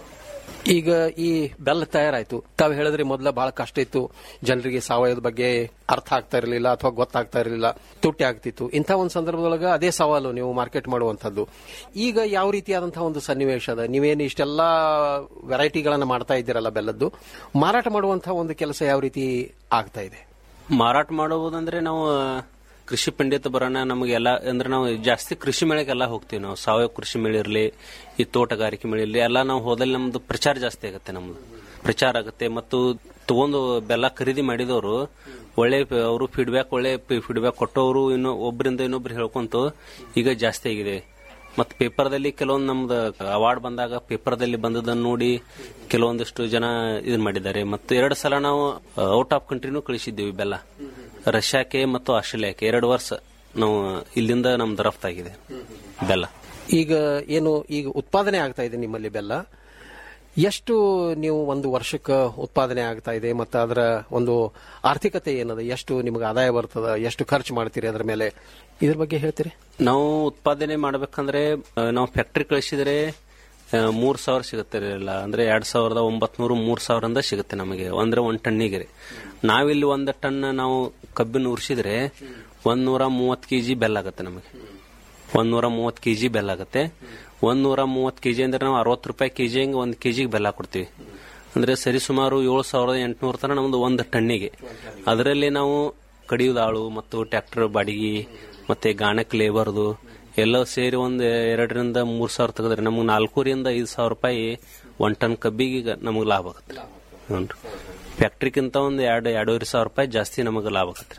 ಈಗ ಈ ಬೆಲ್ಲ ತಯಾರಾಯ್ತು ತಾವು ಹೇಳಿದ್ರೆ ಮೊದಲ ಬಹಳ ಕಷ್ಟ ಇತ್ತು ಜನರಿಗೆ ಸಾವಯವದ ಬಗ್ಗೆ ಅರ್ಥ ಆಗ್ತಾ ಇರಲಿಲ್ಲ ಅಥವಾ ಗೊತ್ತಾಗ್ತಾ ಇರಲಿಲ್ಲ ತುಟ್ಟಿ ಆಗ್ತಿತ್ತು ಇಂಥ ಒಂದು ಸಂದರ್ಭದೊಳಗ ಅದೇ ಸವಾಲು ನೀವು ಮಾರ್ಕೆಟ್ ಮಾಡುವಂತದ್ದು ಈಗ ಯಾವ ರೀತಿಯಾದಂತಹ ಒಂದು ಸನ್ನಿವೇಶ ಅದ ನೀವೇನು ಇಷ್ಟೆಲ್ಲಾ ವೆರೈಟಿಗಳನ್ನ ಮಾಡ್ತಾ ಇದ್ದೀರಲ್ಲ ಬೆಲ್ಲದ್ದು ಮಾರಾಟ ಮಾಡುವಂತಹ ಒಂದು ಕೆಲಸ ಯಾವ ರೀತಿ ಆಗ್ತಾ ಇದೆ ಮಾರಾಟ ಮಾಡುವುದಂದ್ರೆ ನಾವು ಕೃಷಿ ಪಂಡಿತ ಬರೋಣ ನಮಗೆಲ್ಲ ಅಂದ್ರೆ ನಾವು ಜಾಸ್ತಿ ಕೃಷಿ ಮೇಳಕ್ಕೆಲ್ಲ ಹೋಗ್ತೀವಿ ನಾವು ಸಾವಯವ ಕೃಷಿ ಮೇಳ ಇರಲಿ ಈ ತೋಟಗಾರಿಕೆ ಮೇಳ ಇರಲಿ ಎಲ್ಲ ನಾವು ಹೋದಲ್ಲಿ ನಮ್ದು ಪ್ರಚಾರ ಜಾಸ್ತಿ ಆಗುತ್ತೆ ನಮ್ದು ಪ್ರಚಾರ ಆಗುತ್ತೆ ಮತ್ತು ತಗೊಂಡು ಬೆಲ್ಲ ಖರೀದಿ ಮಾಡಿದವರು ಒಳ್ಳೆ ಅವರು ಫೀಡ್ಬ್ಯಾಕ್ ಒಳ್ಳೆ ಫೀಡ್ಬ್ಯಾಕ್ ಕೊಟ್ಟವರು ಇನ್ನು ಒಬ್ಬರಿಂದ ಇನ್ನೊಬ್ರು ಹೇಳ್ಕೊಂತು ಈಗ ಜಾಸ್ತಿ ಆಗಿದೆ ಮತ್ತು ಪೇಪರ್ದಲ್ಲಿ ಕೆಲವೊಂದು ನಮ್ದು ಅವಾರ್ಡ್ ಬಂದಾಗ ಪೇಪರ್ದಲ್ಲಿ ಬಂದದನ್ನು ನೋಡಿ ಕೆಲವೊಂದಿಷ್ಟು ಜನ ಇದನ್ ಮಾಡಿದ್ದಾರೆ ಮತ್ತು ಎರಡು ಸಲ ನಾವು ಔಟ್ ಆಫ್ ಕಂಟ್ರಿನೂ ಕಳಿಸಿದ್ದೀವಿ ಬೆಲ್ಲ ರಷ್ಯಾಕ್ಕೆ ಮತ್ತು ಆಸ್ಟ್ರೇಲಿಯಾಕ್ಕೆ ಎರಡು ವರ್ಷ ನಾವು ಇಲ್ಲಿಂದ ನಮ್ದು ರಫ್ತಾಗಿದೆ ಬೆಲ್ಲ ಈಗ ಏನು ಈಗ ಉತ್ಪಾದನೆ ಆಗ್ತಾ ಇದೆ ನಿಮ್ಮಲ್ಲಿ ಬೆಲ್ಲ ಎಷ್ಟು ನೀವು ಒಂದು ವರ್ಷಕ್ಕೆ ಉತ್ಪಾದನೆ ಆಗ್ತಾ ಇದೆ ಮತ್ತು ಅದರ ಒಂದು ಆರ್ಥಿಕತೆ ಏನದ ಎಷ್ಟು ನಿಮಗೆ ಆದಾಯ ಬರ್ತದ ಎಷ್ಟು ಖರ್ಚು ಮಾಡ್ತೀರಿ ಅದರ ಮೇಲೆ ಇದ್ರ ಬಗ್ಗೆ ಹೇಳ್ತೀರಿ ನಾವು ಉತ್ಪಾದನೆ ಮಾಡ್ಬೇಕಂದ್ರೆ ಆ, ನಾವು ಫ್ಯಾಕ್ಟ್ರಿ ಕಳಿಸಿದ್ರೆ ಆ, ಮೂರ್ ಸಾವಿರ ಸಿಗುತ್ತೆ ರೀ ಎಲ್ಲ ಅಂದ್ರೆ ಎರಡ್ ಸಾವಿರದ ಒಂಬತ್ನೂರು ಮೂರ್ ಸಾವಿರದಿಂದ ಸಿಗುತ್ತೆ ನಮಗೆ ಅಂದ್ರೆ ಒಂದ್ ಟನ್ನಿಗೆ ರೀ ನಾವಿಲ್ಲಿ ಒಂದ್ ಟನ್ ನಾವು ಕಬ್ಬಿನ ಉರ್ಸಿದ್ರೆ ಒಂದ್ ನೂರ ಮೂವತ್ ಕೆಜಿ ಬೆಲ್ಲ ಆಗುತ್ತೆ ನಮಗೆ ಒಂದ್ ನೂರ ಮೂವತ್ ಕೆಜಿ ಬೆಲ್ಲ ಆಗುತ್ತೆ ಒಂದ್ ನೂರ ಮೂವತ್ ಕೆಜಿ ಅಂದ್ರೆ ನಾವು ಅರವತ್ತು ರೂಪಾಯಿ ಕೆಜಿ ಹಂಗೆ ಒಂದ್ ಕೆಜಿಗೆ ಬೆಲ್ಲ ಕೊಡ್ತೀವಿ ಅಂದ್ರೆ ಸರಿ ಸುಮಾರು ಏಳು ಸಾವಿರದ ಎಂಟುನೂರ ತನ ನಮ್ದು ಒಂದು ಟನ್ನಿಗೆ ಅದರಲ್ಲಿ ನಾವು ಕಡಿಯುದಾಳು ಮತ್ತು ಟ್ರ್ಯಾಕ್ಟರ್ ಬಾಡಿಗೆ ಮತ್ತೆ ಗಾಣಕ್ ಲೇಬರ್ದು ಎಲ್ಲ ಸೇರಿ ಒಂದು ಎರಡರಿಂದ ಮೂರ್ ಸಾವಿರ ತೆಗೆದ್ರೆ ನಮ್ಗೆ ನಾಲ್ಕೂರಿಂದ ಐದು ಸಾವಿರ ರೂಪಾಯಿ ಒನ್ ಟನ್ ಕಬ್ಬಿಗೆ ಈಗ ನಮಗೆ ಲಾಭ ಆಗುತ್ತೆ ಹ್ಞೂ ಫ್ಯಾಕ್ಟ್ರಿಗಿಂತ ಒಂದು ಎರಡು ಎರಡೂವರೆ ಸಾವಿರ ರೂಪಾಯಿ ಜಾಸ್ತಿ ನಮಗೆ ಲಾಭ ಆಗುತ್ತೆ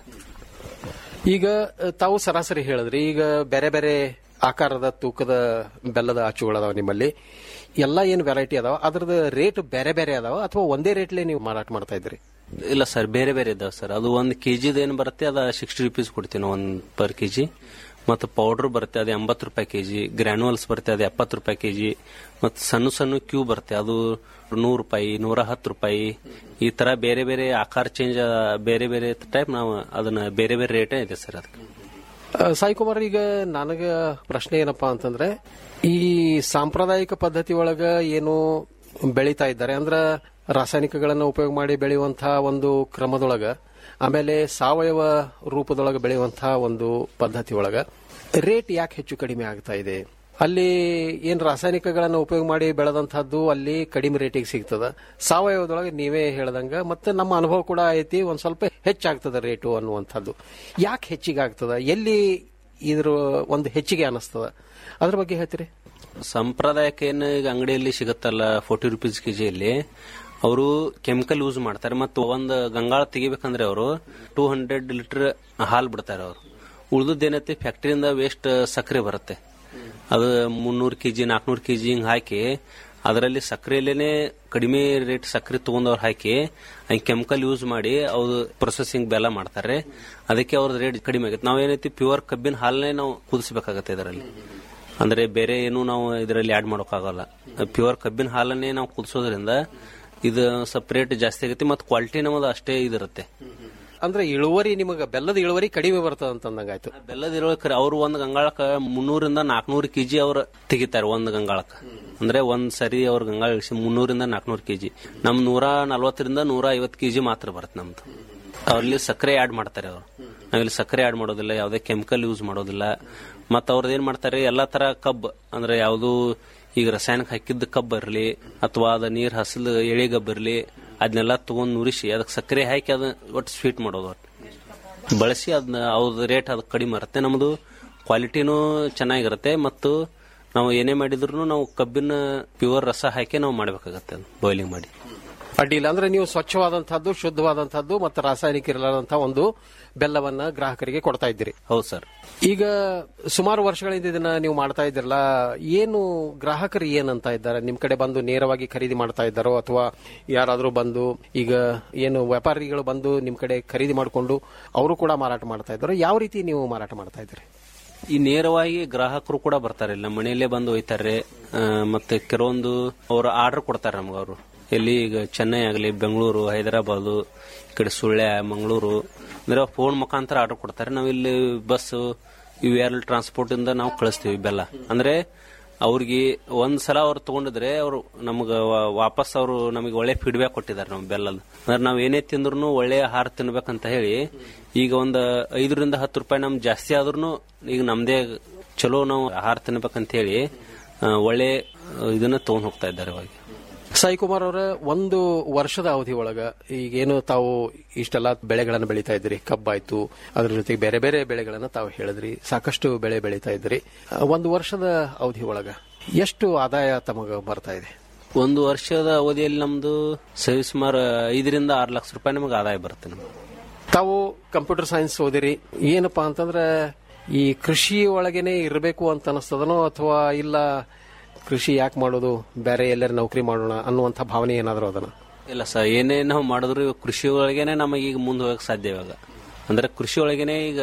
ಈಗ ಅ, ತಾವು ಸರಾಸರಿ ಹೇಳಿದ್ರಿ ಈಗ ಬೇರೆ ಬೇರೆ ಆಕಾರದ ತೂಕದ ಬೆಲ್ಲದ ಅಚ್ಚುಗಳದಾವ ನಿಮ್ಮಲ್ಲಿ ಎಲ್ಲ ಏನು ವೆರೈಟಿ ಅದಾವ ಅದ್ರದ್ದು ರೇಟ್ ಬೇರೆ ಬೇರೆ ಅದಾವ ಅಥವಾ ಒಂದೇ ರೇಟ್ಲೆ ನೀವು ಮಾರಾಟ ಮಾಡ್ತಾ ಇದ್ರಿ ಇಲ್ಲ ಸರ್ ಬೇರೆ ಬೇರೆ ಇದಾವೆ ಸರ್ ಅದು ಒಂದು ಕೆಜಿದ ಏನು ಬರುತ್ತೆ ಅದ ಸಿಕ್ಸ್ಟಿ ರುಪೀಸ್ ಕೊಡ್ತೀವಿ ನಾವು ಒಂದು ಪರ್ ಕೆಜಿ ಮತ್ತು ಪೌಡರ್ ಬರುತ್ತೆ ಅದು ಎಂಬತ್ತು ರೂಪಾಯಿ ಕೆಜಿ ಗ್ರ್ಯಾನ್ಯುವಲ್ಸ್ ಬರುತ್ತೆ ಅದು ಎಪ್ಪತ್ತು ರೂಪಾಯಿ ಕೆಜಿ ಮತ್ತು ಸಣ್ಣ ಸಣ್ಣ ಕ್ಯೂ ಬರುತ್ತೆ ಅದು ನೂರು ರೂಪಾಯಿ ನೂರ ಹತ್ತು ರೂಪಾಯಿ ಈ ತರ ಬೇರೆ ಬೇರೆ ಆಕಾರ ಚೇಂಜ್ ಬೇರೆ ಬೇರೆ ಟೈಪ್ ನಾವು ಅದನ್ನ ಬೇರೆ ಬೇರೆ ರೇಟೇ ಇದೆ ಸರ್ ಅದಕ್ಕೆ ಅ, ಸಾಯಿ ಕುಮಾರ್ ಈಗ ನನಗ ಪ್ರಶ್ನೆ ಏನಪ್ಪಾ ಅಂತಂದ್ರೆ ಈ ಸಾಂಪ್ರದಾಯಿಕ ಪದ್ಧತಿ ಒಳಗ ಏನು ಬೆಳೀತಾ ಇದ್ದಾರೆ ಅಂದ್ರ ರಾಸಾಯನಿಕಗಳನ್ನು ಉಪಯೋಗ ಮಾಡಿ ಬೆಳೆಯುವಂತಹ ಒಂದು ಕ್ರಮದೊಳಗ ಆಮೇಲೆ ಸಾವಯವ ರೂಪದೊಳಗೆ ಬೆಳೆಯುವಂತಹ ಒಂದು ಪದ್ಧತಿ ಒಳಗ ರೇಟ್ ಯಾಕೆ ಹೆಚ್ಚು ಕಡಿಮೆ ಆಗ್ತಾ ಇದೆ ಅಲ್ಲಿ ಏನ್ ರಾಸಾಯನಿಕಗಳನ್ನು ಉಪಯೋಗ ಮಾಡಿ ಬೆಳೆದಂತಹದ್ದು ಅಲ್ಲಿ ಕಡಿಮೆ ರೇಟಿಗೆ ಸಿಗ್ತದ ಸಾವಯವದೊಳಗೆ ನೀವೇ ಹೇಳ್ದಂಗ ಮತ್ತೆ ನಮ್ಮ ಅನುಭವ ಕೂಡ ಐತಿ ಒಂದ್ ಸ್ವಲ್ಪ ಹೆಚ್ಚಾಗ್ತದ ರೇಟು ಅನ್ನುವಂಥದ್ದು ಯಾಕೆ ಹೆಚ್ಚಿಗೆ ಆಗ್ತದ ಎಲ್ಲಿ ಇದ್ರ ಒಂದು ಹೆಚ್ಚಿಗೆ ಅನಿಸ್ತದ ಅದ್ರ ಬಗ್ಗೆ ಹೇಳ್ತೀರಿ ಸಂಪ್ರದಾಯಕ ಏನು ಈಗ ಅಂಗಡಿಯಲ್ಲಿ ಸಿಗುತ್ತಲ್ಲ ಫೋರ್ಟಿ ರುಪೀಸ್ ಕೆಜಿಯಲ್ಲಿ ಅವರು ಕೆಮಿಕಲ್ ಯೂಸ್ ಮಾಡ್ತಾರೆ ಮತ್ತು ಒಂದು ಗಂಗಾಳ ತೆಗಿಬೇಕಂದ್ರೆ ಅವರು ಟೂ ಹಂಡ್ರೆಡ್ ಲೀಟರ್ ಹಾಲು ಬಿಡ್ತಾರೆ ಅವರು ಉಳಿದದ್ದೇನೈತಿ ಫ್ಯಾಕ್ಟ್ರಿಯಿಂದ ವೇಸ್ಟ್ ಸಕ್ಕರೆ ಬರುತ್ತೆ ಅದು ಮುನ್ನೂರು ಕೆಜಿ ನಾಲ್ಕನೂರು ಕೆಜಿ ಹಿಂಗ್ ಹಾಕಿ ಅದರಲ್ಲಿ ಸಕ್ಕರೆಯಲ್ಲೇನೆ ಕಡಿಮೆ ರೇಟ್ ಸಕ್ಕರೆ ತಗೊಂಡವ್ರು ಹಾಕಿ ಹಂಗೆ ಕೆಮಿಕಲ್ ಯೂಸ್ ಮಾಡಿ ಅವ್ರು ಪ್ರೊಸೆಸಿಂಗ್ ಬೆಲ್ಲ ಮಾಡ್ತಾರೆ ಅದಕ್ಕೆ ಅವ್ರದ್ದು ರೇಟ್ ಕಡಿಮೆ ಆಗುತ್ತೆ ನಾವೇನೈತಿ ಪ್ಯೂರ್ ಕಬ್ಬಿನ ಹಾಲನ್ನೇ ನಾವು ಕುದಿಸ್ಬೇಕಾಗತ್ತೆ ಇದರಲ್ಲಿ ಅಂದ್ರೆ ಬೇರೆ ಏನು ನಾವು ಇದರಲ್ಲಿ ಆಡ್ ಮಾಡೋಕ್ಕಾಗಲ್ಲ ಪ್ಯೂರ್ ಕಬ್ಬಿನ ಹಾಲನ್ನೇ ನಾವು ಕುದಿಸೋದ್ರಿಂದ ಇದು ಸ್ವಲ್ಪ ರೇಟ್ ಜಾಸ್ತಿ ಆಗತ್ತೆ ಮತ್ತು ಕ್ವಾಲಿಟಿ ನಮ್ಮದು ಅಷ್ಟೇ ಇದಿರುತ್ತೆ ಅಂದ್ರೆ ಇಳುವರಿ ನಿಮಗೆ ಬೆಲ್ಲದ ಇಳುವರಿ ಕಡಿಮೆ ಬರ್ತದ ಅಂತಂದಂಗಾಯ್ತು ಬೆಲ್ಲದ ಇಳುವರಿ ಅವ್ರು ಒಂದು ಗಂಗಾಳಕ್ಕ ಮುನ್ನೂರಿಂದ ನಾಲ್ಕನೂರು ಕೆಜಿ ಅವ್ರು ತೆಗಿತಾರೆ ಒಂದು ಗಂಗಾಳಕ್ಕ ಅಂದ್ರೆ ಒಂದ್ ಸರಿ ಅವ್ರ ಗಂಗಾಳ ಇಳಿಸಿ ಮುನ್ನೂರಿಂದ ನಾಲ್ಕನೂರು ಕೆಜಿ ನಮ್ ನೂರ ನಲ್ವತ್ತರಿಂದ ನೂರ ಐವತ್ತು ಕೆಜಿ ಮಾತ್ರ ಬರುತ್ತೆ ನಮ್ದು ಅವ್ರಲ್ಲಿ ಸಕ್ಕರೆ ಆಡ್ ಮಾಡ್ತಾರೆ ಅವರು ನಾವಿಲ್ಲಿ ಸಕ್ಕರೆ ಆಡ್ ಮಾಡೋದಿಲ್ಲ ಯಾವುದೇ ಕೆಮಿಕಲ್ ಯೂಸ್ ಮಾಡೋದಿಲ್ಲ ಮತ್ತ ಅವ್ರದ್ದು ಏನ್ ಮಾಡ್ತಾರೆ ಎಲ್ಲಾ ತರ ಕಬ್ಬು ಅಂದ್ರೆ ಯಾವುದು ಈಗ ರಸಾಯನಿಕ ಹಾಕಿದ್ದ ಕಬ್ಬು ಇರಲಿ ಅಥವಾ ಅದ ನೀರ್ ಹಸಲ್ ಎಳೆ ಗಬ್ಬು ಇರಲಿ ಅದನ್ನೆಲ್ಲ ತಗೊಂಡ್ ನುರಿಸಿ ಅದಕ್ಕೆ ಸಕ್ಕರೆ ಹಾಕಿ ಅದನ್ನ ಒಟ್ಟು ಸ್ವೀಟ್ ಮಾಡೋದು ಒಟ್ಟು ಬಳಸಿ ಅದನ್ನ ಅವ್ರದ್ದು ರೇಟ್ ಅದು ಕಡಿಮೆ ಇರುತ್ತೆ ನಮ್ಮದು ಕ್ವಾಲಿಟಿನೂ ಚೆನ್ನಾಗಿರುತ್ತೆ ಮತ್ತು ನಾವು ಏನೇ ಮಾಡಿದ್ರು ನಾವು ಕಬ್ಬಿನ ಪ್ಯೂರ್ ರಸ ಹಾಕಿ ನಾವು ಮಾಡ್ಬೇಕಾಗತ್ತೆ ಬಾಯ್ಲಿಂಗ್ ಮಾಡಿ ಅಡ್ಡಿಲ್ಲ ಅಂದ್ರೆ ನೀವು ಸ್ವಚ್ಛವಾದಂತಹದ್ದು ಶುದ್ಧವಾದಂತಹದ್ದು ಮತ್ತು ರಾಸಾಯನಿಕ ಇರಲಾದಂತಹ ಒಂದು ಬೆಲ್ಲವನ್ನ ಗ್ರಾಹಕರಿಗೆ ಕೊಡ್ತಾ ಇದ್ದೀರಿ ಹೌದು ಸರ್ ಈಗ ಸುಮಾರು ವರ್ಷಗಳಿಂದ ಇದನ್ನ ನೀವು ಮಾಡ್ತಾ ಇದ್ದೀರಲ್ಲ ಏನು ಗ್ರಾಹಕರು ಏನಂತ ಇದ್ದಾರೆ ನಿಮ್ ಕಡೆ ಬಂದು ನೇರವಾಗಿ ಖರೀದಿ ಮಾಡ್ತಾ ಇದ್ದಾರೋ ಅಥವಾ ಯಾರಾದರೂ ಬಂದು ಈಗ ಏನು ವ್ಯಾಪಾರಿಗಳು ಬಂದು ನಿಮ್ ಕಡೆ ಖರೀದಿ ಮಾಡಿಕೊಂಡು ಅವರು ಕೂಡ ಮಾರಾಟ ಮಾಡ್ತಾ ಇದ್ದಾರೋ ಯಾವ ರೀತಿ ನೀವು ಮಾರಾಟ ಮಾಡ್ತಾ ಇದ್ದೀರಿ ಈ ನೇರವಾಗಿ ಗ್ರಾಹಕರು ಕೂಡ ಬರ್ತಾರೆ ಇಲ್ಲಿ ನಮ್ಮ ಮನೆಯಲ್ಲೇ ಬಂದು ಒಯ್ತಾರೆ ಆ, ಮತ್ತೆ ಕೆಲವೊಂದು ಅವರು ಆರ್ಡರ್ ಕೊಡ್ತಾರೆ ನಮ್ಗೆ ಅವರು ಎಲ್ಲಿ ಈಗ ಚೆನ್ನೈ ಆಗಲಿ ಬೆಂಗಳೂರು ಹೈದರಾಬಾದು ಈ ಕಡೆ ಸುಳ್ಯ ಮಂಗಳೂರು ಅಂದ್ರೆ ಫೋನ್ ಮುಖಾಂತರ ಆರ್ಡರ್ ಕೊಡ್ತಾರೆ ನಾವು ಇಲ್ಲಿ ಬಸ್ ಇವು ಏರ್ ಟ್ರಾನ್ಸ್ಪೋರ್ಟ್ ಇಂದ ನಾವು ಕಳಿಸ್ತೀವಿ ಬೆಲ್ಲ ಅಂದ್ರೆ ಅವ್ರಿಗೆ ಒಂದ್ ಸಲ ಅವ್ರು ತಗೊಂಡಿದ್ರೆ ಅವರು ನಮ್ಗ ವಾ- ವಾಪಸ್ ಅವರು ನಮಗೆ ಒಳ್ಳೆ ಫೀಡ್ಬ್ಯಾಕ್ ಕೊಟ್ಟಿದ್ದಾರೆ ನಮ್ ಬೆಲ್ಲದ ಅಂದ್ರೆ ನಾವ್ ಏನೇ ತಿಂದ್ರು ಒಳ್ಳೆ ಆಹಾರ ತಿನ್ಬೇಕಂತ ಹೇಳಿ ಈಗ ಒಂದ್ ಐದರಿಂದ ಹತ್ತು ರೂಪಾಯಿ ನಮ್ ಜಾಸ್ತಿ ಆದ್ರೂ ಈಗ ನಮ್ದೇ ಚಲೋ ನಾವು ಆಹಾರ ತಿನ್ಬೇಕಂತ ಹೇಳಿ ಆ, ಒಳ್ಳೆ ಆ, ಇದನ್ನ ತಗೊಂಡ್ ಹೋಗ್ತಾ ಇದ್ದಾರೆ ಇವಾಗ ಸಾಯಿ ಕುಮಾರ್ ಅವರ ಒಂದು ವರ್ಷದ ಅವಧಿ ಒಳಗ ಈಗೇನು ತಾವು ಇಷ್ಟೆಲ್ಲ ಬೆಳೆಗಳನ್ನು ಬೆಳೀತಾ ಇದ್ರಿ ಕಬ್ಬಾಯ್ತು ಅದ್ರ ಜೊತೆಗೆ ಬೇರೆ ಬೇರೆ ಬೆಳೆಗಳನ್ನ ತಾವು ಹೇಳಿದ್ರಿ ಸಾಕಷ್ಟು ಬೆಳೆ ಬೆಳೀತಾ ಇದ್ರಿ ಆ, ಒಂದು ವರ್ಷದ ಅವಧಿ ಒಳಗ ಎಷ್ಟು ಆದಾಯ ತಮಗ ಬರ್ತಾ ಇದೆ ಒಂದು ವರ್ಷದ ಅವಧಿಯಲ್ಲಿ ನಮ್ದು ಸರಿ ಸುಮಾರು ಐದರಿಂದ ಆರು ಲಕ್ಷ ರೂಪಾಯಿ ನಮಗೆ ಆದಾಯ ಬರುತ್ತೆ ನಮ್ಗೆ ತಾವು ಕಂಪ್ಯೂಟರ್ ಸೈನ್ಸ್ ಓದಿರಿ ಏನಪ್ಪಾ ಅಂತಂದ್ರೆ ಈ ಕೃಷಿ ಒಳಗೇನೆ ಇರಬೇಕು ಅಂತ ಅನಿಸ್ತದನೋ ಅಥವಾ ಇಲ್ಲ ಕೃಷಿ ಯಾಕೆ ಮಾಡೋದು ಬೇರೆ ಎಲ್ಲರ ನೌಕರಿ ಮಾಡೋಣ ಅನ್ನುವಂಥ ಭಾವನೆ ಏನಾದರೂ ಅದನ್ನ ಇಲ್ಲ ಸರ್ ಏನೇ ನಾವು ಮಾಡಿದ್ರು ಇವಾಗ ಕೃಷಿ ಒಳಗೇನೆ ನಮಗೆ ಈಗ ಮುಂದೆ ಹೋಗಕ್ಕೆ ಸಾಧ್ಯ ಇವಾಗ ಅಂದ್ರೆ ಕೃಷಿ ಒಳಗೇನೆ ಈಗ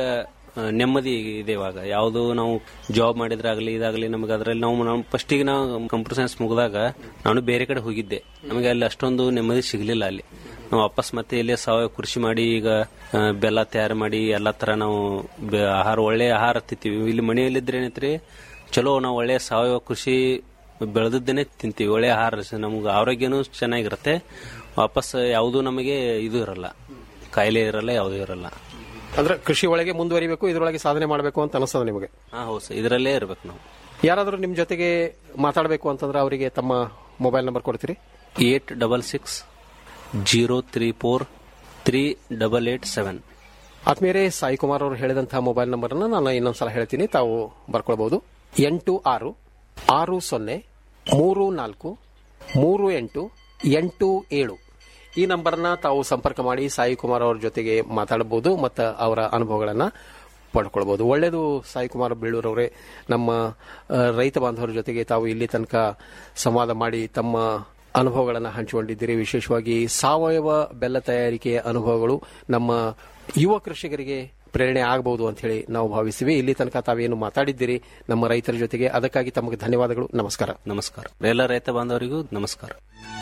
ಆ, ನೆಮ್ಮದಿ ಇದೆ ಇವಾಗ ಯಾವುದು ನಾವು ಜಾಬ್ ಮಾಡಿದ್ರಾಗಲಿ ಇದಾಗಲಿ ನಮಗೆ ಅದರಲ್ಲಿ ನಾವು ನಾವು ಫಸ್ಟಿಗೆ ನಾವು ಕಂಪ್ಯೂಟರ್ ಸೈನ್ಸ್ ಮುಗಿದಾಗ ನಾನು ಬೇರೆ ಕಡೆ ಹೋಗಿದ್ದೆ ನಮಗೆ ಅಲ್ಲಿ ಅಷ್ಟೊಂದು ನೆಮ್ಮದಿ ಸಿಗಲಿಲ್ಲ ಅಲ್ಲಿ ನಾವು ವಾಪಸ್ ಮತ್ತೆ ಇಲ್ಲೇ ಸಾವಯವ ಕೃಷಿ ಮಾಡಿ ಈಗ ಆ, ಬೆಲ್ಲ ತಯಾರು ಮಾಡಿ ಎಲ್ಲಾ ತರ ನಾವು ಬೆ- ಆಹಾರ ಒಳ್ಳೆ ಆಹಾರ ತಿಂತೀವಿ ಇಲ್ಲಿ ಮನೆಯಲ್ಲಿದ್ರೆ ಏನೈತ್ರಿ ಚಲೋ ನಾವು ಒಳ್ಳೆ ಸಾವಯವ ಕೃಷಿ ಬೆಳೆದದ್ದೇನೆ ತಿಂತೀವಿ ಒಳ್ಳೆ ಆಹಾರ ನಮ್ಗೆ ಆರೋಗ್ಯನೂ ಚೆನ್ನಾಗಿರುತ್ತೆ ವಾಪಸ್ ಯಾವುದೂ ನಮಗೆ ಇದು ಇರಲ್ಲ ಕಾಯಿಲೆ ಇರಲ್ಲ ಯಾವುದೂ ಇರಲ್ಲ ಅಂದ್ರೆ ಕೃಷಿ ಒಳಗೆ ಮುಂದುವರಿಬೇಕು ಇದರೊಳಗೆ ಸಾಧನೆ ಮಾಡಬೇಕು ಅಂತ ಅನಿಸ್ತದೆ ನಿಮಗೆ ಹಾ ಹೌದು ಸರ್ ಇದರಲ್ಲೇ ಇರ್ಬೇಕು ನಾವು ಯಾರಾದರೂ ನಿಮ್ಮ ಜೊತೆಗೆ ಮಾತಾಡಬೇಕು ಅಂತಂದ್ರೆ ಅವರಿಗೆ ತಮ್ಮ ಮೊಬೈಲ್ ನಂಬರ್ ಕೊಡ್ತೀರಿ eight double six zero three four three double eight seven ಆತ್ಮೀಯರೇ ಸಾಯಿ ಕುಮಾರ್ ಅವರು ಹೇಳಿದಂತಹ ಮೊಬೈಲ್ ನಂಬರ್ ಅನ್ನ ನಾನು ಇನ್ನೊಂದ್ಸಲ ಹೇಳ್ತೀನಿ ತಾವು ಬರ್ಕೊಳ್ಬಹುದು ಎಂಟು ಆರು ಆರು ಸೊನ್ನೆ ಮೂರು ನಾಲ್ಕು ಮೂರು ಎಂಟು ಎಂಟು ಏಳು ಈ ನಂಬರ್ನ ತಾವು ಸಂಪರ್ಕ ಮಾಡಿ ಸಾಯಿ ಕುಮಾರ್ ಅವ್ರ ಜೊತೆಗೆ ಮಾತಾಡಬಹುದು ಮತ್ತು ಅವರ ಅನುಭವಗಳನ್ನ ಪಡ್ಕೊಳ್ಬಹುದು ಒಳ್ಳೆಯದು ಸಾಯಿ ಕುಮಾರ್ ಬೀಳೂರವರೇ ನಮ್ಮ ಆ, ರೈತ ಬಾಂಧವರ ಜೊತೆಗೆ ತಾವು ಇಲ್ಲಿ ತನಕ ಸಂವಾದ ಮಾಡಿ ತಮ್ಮ ಅನುಭವಗಳನ್ನು ಹಂಚಿಕೊಂಡಿದ್ದೀರಿ ವಿಶೇಷವಾಗಿ ಸಾವಯವ ಬೆಲ್ಲ ತಯಾರಿಕೆಯ ಅನುಭವಗಳು ನಮ್ಮ ಯುವ ಕೃಷಿಕರಿಗೆ ಪ್ರೇರಣೆ ಆಗಬಹುದು ಅಂತ ಹೇಳಿ ನಾವು ಭಾವಿಸಿವಿ ಇಲ್ಲಿ ತನಕ ತಾವೇನು ಮಾತಾಡಿದ್ದೀರಿ ನಮ್ಮ ರೈತರ ಜೊತೆಗೆ ಅದಕ್ಕಾಗಿ ತಮಗೆ ಧನ್ಯವಾದಗಳು ನಮಸ್ಕಾರ ನಮಸ್ಕಾರ ಎಲ್ಲ ರೈತ ಬಾಂಧವರಿಗೂ ನಮಸ್ಕಾರ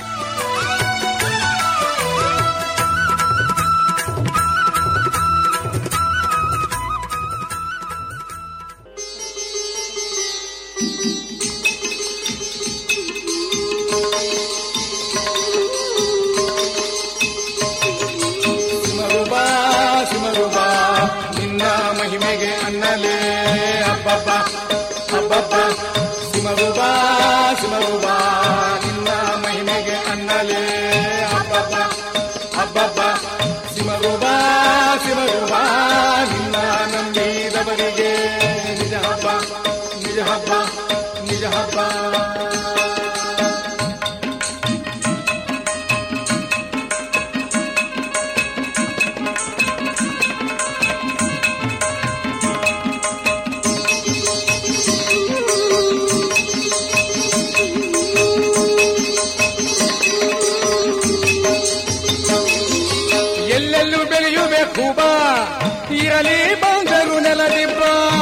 ಸಿಮರುಬಾ ಸಿಮರುಬಾ ನಿನ್ನ ಮಹಿಮೆಗೆ ಅನ್ನಲೇ ಹಬ್ಬಬ್ಬ ಹಬ್ಬಬ್ಬ ಸಿಮರುಬಾ ಸಿಮರುಬಾ ನಿನ್ನ ಮಹಿಮೆಗೆ ಅನ್ನಲೇ ಹಬ್ಬಬ್ಬ ಹಬ್ಬಬ್ಬ ಸಿಮರುಬಾ ಸಿಮರುಬಾ ನಿನ್ನ ನಂಬಿದವರಿಗೆ ನಿಜ ಹಬ್ಬ ನಿಜ ಹಬ್ಬ ನಿಜ ಹಬ್ಬ ಎಲ್ಲೆಲ್ಲೂ ಬೆಳೆಯುಬೇಕು ಬಾ ಇರಲಿ ಬಂದರು ನೆಲದಿಬ್ಬ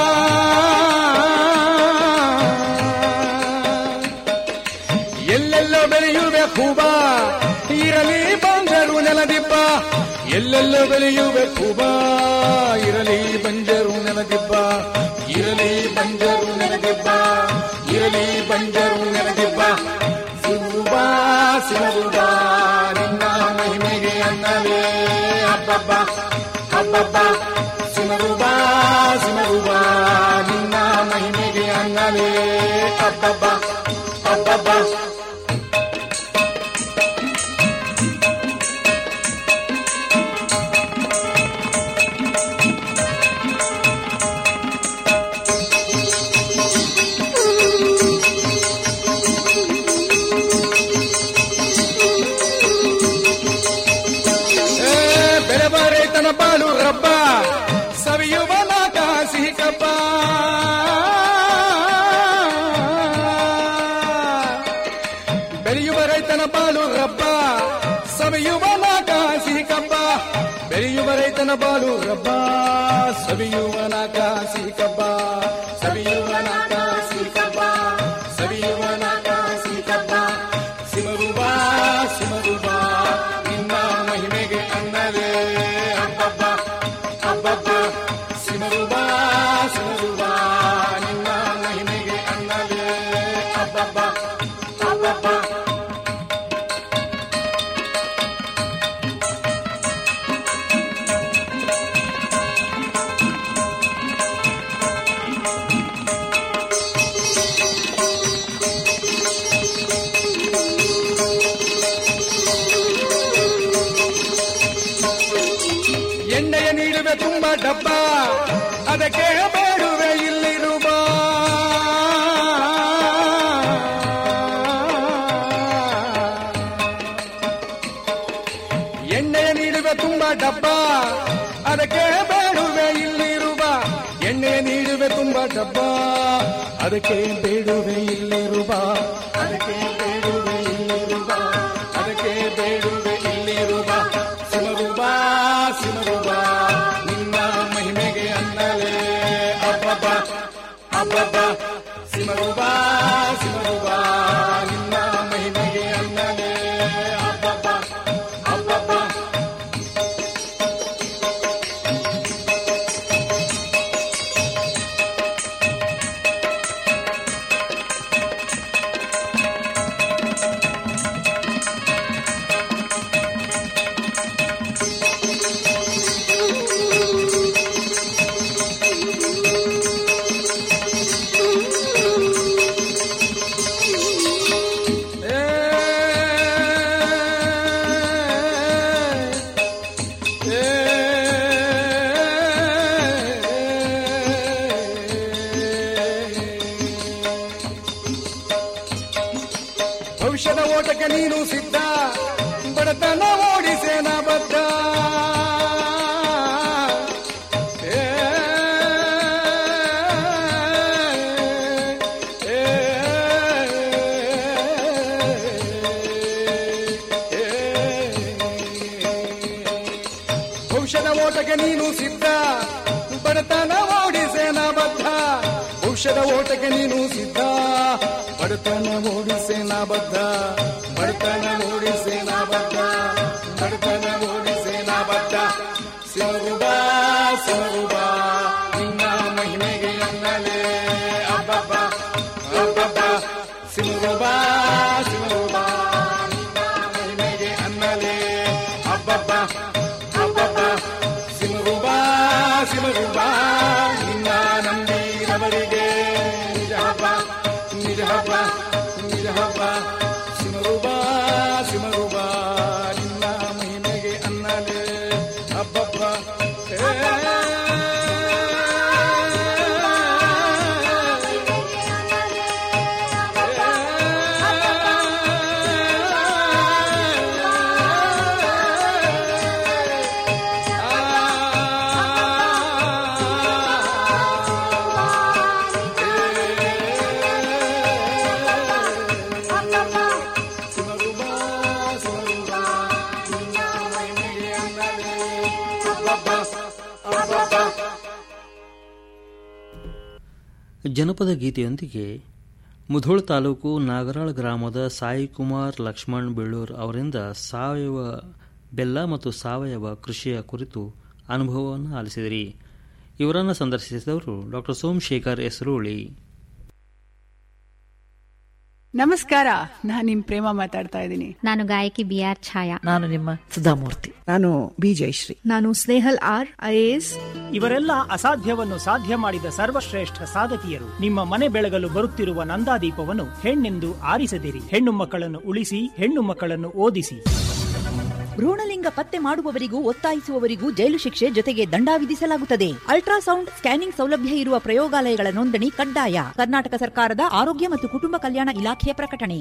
ಎಲ್ಲೆಲ್ಲೋ ಬೆಳೆಯುಬೇಕು ಬಾ ಇರಲಿ ಬಂದರು ನೆಲದಿಬ್ಬ ಎಲ್ಲೆಲ್ಲೋ ಬೆಳೆಯುಬೇಕು ಬಾ ಇರಲಿ ಬಂಜರು ನೆಲದಿಬ್ಬ ಇರಲಿ ಬಂಜರು ನೆಲದಿಬ್ಬ ಇರಲಿ ಬಂಜರು ನೆಲದಿಬ್ಬ ಸಿಗುಬಾ ಸಿಗುಬಾ ನಿನ್ನ ಮಹಿಮೆಗೆ ಅನ್ನಲೇ ಹಬ್ಬಬ್ಬ ಹಬ್ಬಬ್ಬ ಸಿಮರುಬಾ ಸಿಮರುಬಾ ನಿನ್ನ ಮಹಿಮೆಗೆ ಅನ್ನಲೇ ಹಬ್ಬಬ್ಬ ಹಬ್ಬಬ್ಬ ಏ, ಬೆಳೆವ ರೈತನ ಬಾಳು ರಬ್ಬ ಸವಿಯುವ ನಾಟ ಸಿಹಿ ಕಬ್ಬ ಬೆಳೆಯುವ ರೈತನ ಬಾಳು ರಬ್ಬ ಸವಿಯುವ ನಾಟ ಸಿಹಿ ಕಬ್ಬ ಬೆಳೆಯುವ ರೈತನ ಬಾಳು ರಬ್ಬ ಸವಿಯುವ ನಾಟ ಸಿಹಿ ಕಬ್ಬ ಸವಿಯುವ ನಾಟ ಸಿಹಿ ಕಬ್ಬ ಸವಿಯುವ ನಾಟ ಸಿಹಿ ಕಬ್ಬ ಸಿಮರುಬಾ ಸಿಮರುಬಾ ನಿನ್ನ ಮಹಿಮೆಗೆ ಅನ್ನಲೇ ಹಬ್ಬಬ್ಬ ಹಬ್ಬಬ್ಬ ಸಿಮರುಬಾ ಸಿಮರುಬಾ ನಿನ್ನ ಮಹಿಮೆಗೆ ಅನ್ನಲೇ ಹಬ್ಬಬ್ಬ ಹಬ್ಬಬ್ಬ ಎಣ್ಣೆಯ ನೀಡುವೆ ತುಂಬ ಡಬ್ಬ ಅದಕ್ಕೆ ಬೇಡುವೆ ಇಲ್ಲಿರುವ ಎಣ್ಣೆಯ ನೀಡುವೆ ತುಂಬ ಡಬ್ಬ ಅದಕ್ಕೆ ಬೇಡುವೆ ಇಲ್ಲಿರುವ ಎಣ್ಣೆಯ ನೀಡುವೆ ತುಂಬ ಡಬ್ಬ ಅದಕ್ಕೆ ಬೇಡುವೆ ಇಲ್ಲಿರುವ ಅದಕ್ಕೆ ಬೇಡುವೆ ಇಲ್ಲಿರುವ ಅದಕ್ಕೆ ಬೇಡುವೆ ಇಲ್ಲಿರುವ ಸಿಮರುಬಾ ಸಿಮರುಬಾ ನಿನ್ನ ಮಹಿಮೆಗೆ ಅನ್ನಲೇ ಅಬ್ಬಬ್ಬ ಸಿಮರುಬ ಸಿಮರುಬ ನಿನ್ನ ಮಹಿಮೆಗೆ ಅನ್ನಲೇ ಅಬ್ಬಬ್ಬ ಅಬ್ಬಬ್ಬ ಭವಿಷ್ಯದ ಓಟಕ್ಕೆ ನೀನು ಸಿದ್ಧ ಬಡತನ ಓಡಿಸೇನ ಬದ್ಧ ಏ, ಏ, ಭವಿಷ್ಯದ ಓಟಕ್ಕೆ ನೀನು ಸಿದ್ಧ ಬಡತನ ಓಡಿಸೇನ ಬದ್ಧ ಭವಿಷ್ಯದ ಓಟಕ್ಕೆ ನೀನು ಸಿದ್ಧ ಬಡತನ ಓಡಿಸೇನ ಬದ್ಧ ಬಡತನ ಓಡಿಸೇನ ಬದ್ಧ ಬಡತನ ಓಡಿಸೇನ ಬದ್ಧ ಸಿಮರುಬ ಸಿಮರುಬ ನಿನ್ನ ಮಹಿಮೆಗೆ ಅನ್ನಲೇ ಅಬ್ಬಬ್ಬ ಅಬ್ಬಬ್ಬ ಸಿಮರುಬ ಸಿಮರುಬ ನಿನ್ನ ಮಹಿಮೆಗೆ ಅನ್ನಲೇ ಅಬ್ಬಬ್ಬ ಅಬ್ಬಬ್ಬ ಸಿಮರುಬ ಸಿಮರುಬ ನಿನ್ನ ನಂಬಿದವರಿಗೆ ನಿಜ ಹಬ್ಬ ನಿಜ ಹಬ್ಬ ನಿಜ ಹಬ್ಬ ಸಿಮರುಬ ಸಿಮರುಬ ನಿನ್ನ ಮಹಿಮೆಗೆ ಅನ್ನಲೇ ಅಬ್ಬಬ್ಬ ಜನಪದ ಗೀತೆಯೊಂದಿಗೆ ಮುಧೋಳ ತಾಲೂಕು ನಾಗರಾಳ್ ಗ್ರಾಮದ ಸಾಯಿ ಕುಮಾರ್ ಲಕ್ಷ್ಮಣ್ ಬೀಳೂರ್ ಅವರಿಂದ ಸಾವಯವ ಬೆಲ್ಲ ಮತ್ತು ಸಾವಯವ ಕೃಷಿಯ ಕುರಿತು ಅನುಭವವನ್ನು ಆಲಿಸಿದಿರಿ ಇವರನ್ನು ಸಂದರ್ಶಿಸಿದವರು ಡಾಕ್ಟರ್ ಸೋಮಶೇಖರ್ ಎಸ್ರೋಳಿ ನಮಸ್ಕಾರ ನಾನು ನಿಮ್ ಪ್ರೇಮ ಮಾತಾಡ್ತಾ ಇದ್ದೀನಿ ನಾನು ಗಾಯಕಿ ಬಿ ಆರ್ ಛಾಯಾ ನಾನು ನಿಮ್ಮ ಸುಧಾಮೂರ್ತಿ ನಾನು ಬಿ ಜಯಶ್ರೀ ನಾನು ಸ್ನೇಹಲ್ ಆರ್ ಐಎಎಸ್ ಇವರೆಲ್ಲ ಅಸಾಧ್ಯವನ್ನು ಸಾಧ್ಯ ಮಾಡಿದ ಸರ್ವಶ್ರೇಷ್ಠ ಸಾಧಕಿಯರು ನಿಮ್ಮ ಮನೆ ಬೆಳಗಲು ಬರುತ್ತಿರುವ ನಂದಾದೀಪವನ್ನು ಹೆಣ್ಣೆಂದು ಆರಿಸದಿರಿ ಹೆಣ್ಣು ಮಕ್ಕಳನ್ನು ಉಳಿಸಿ ಹೆಣ್ಣು ಮಕ್ಕಳನ್ನು ಓದಿಸಿ ಭ್ರೂಣಲಿಂಗ ಪತ್ತೆ ಮಾಡುವವರಿಗೂ ಒತ್ತಾಯಿಸುವವರಿಗೂ ಜೈಲು ಶಿಕ್ಷೆ ಜೊತೆಗೆ ದಂಡ ವಿಧಿಸಲಾಗುತ್ತದೆ ಅಲ್ಟ್ರಾಸೌಂಡ್ ಸ್ಕ್ಯಾನಿಂಗ್ ಸೌಲಭ್ಯ ಇರುವ ಪ್ರಯೋಗಾಲಯಗಳ ನೋಂದಣಿ ಕಡ್ಡಾಯ ಕರ್ನಾಟಕ ಸರ್ಕಾರದ ಆರೋಗ್ಯ ಮತ್ತು ಕುಟುಂಬ ಕಲ್ಯಾಣ ಇಲಾಖೆಯ ಪ್ರಕಟಣೆ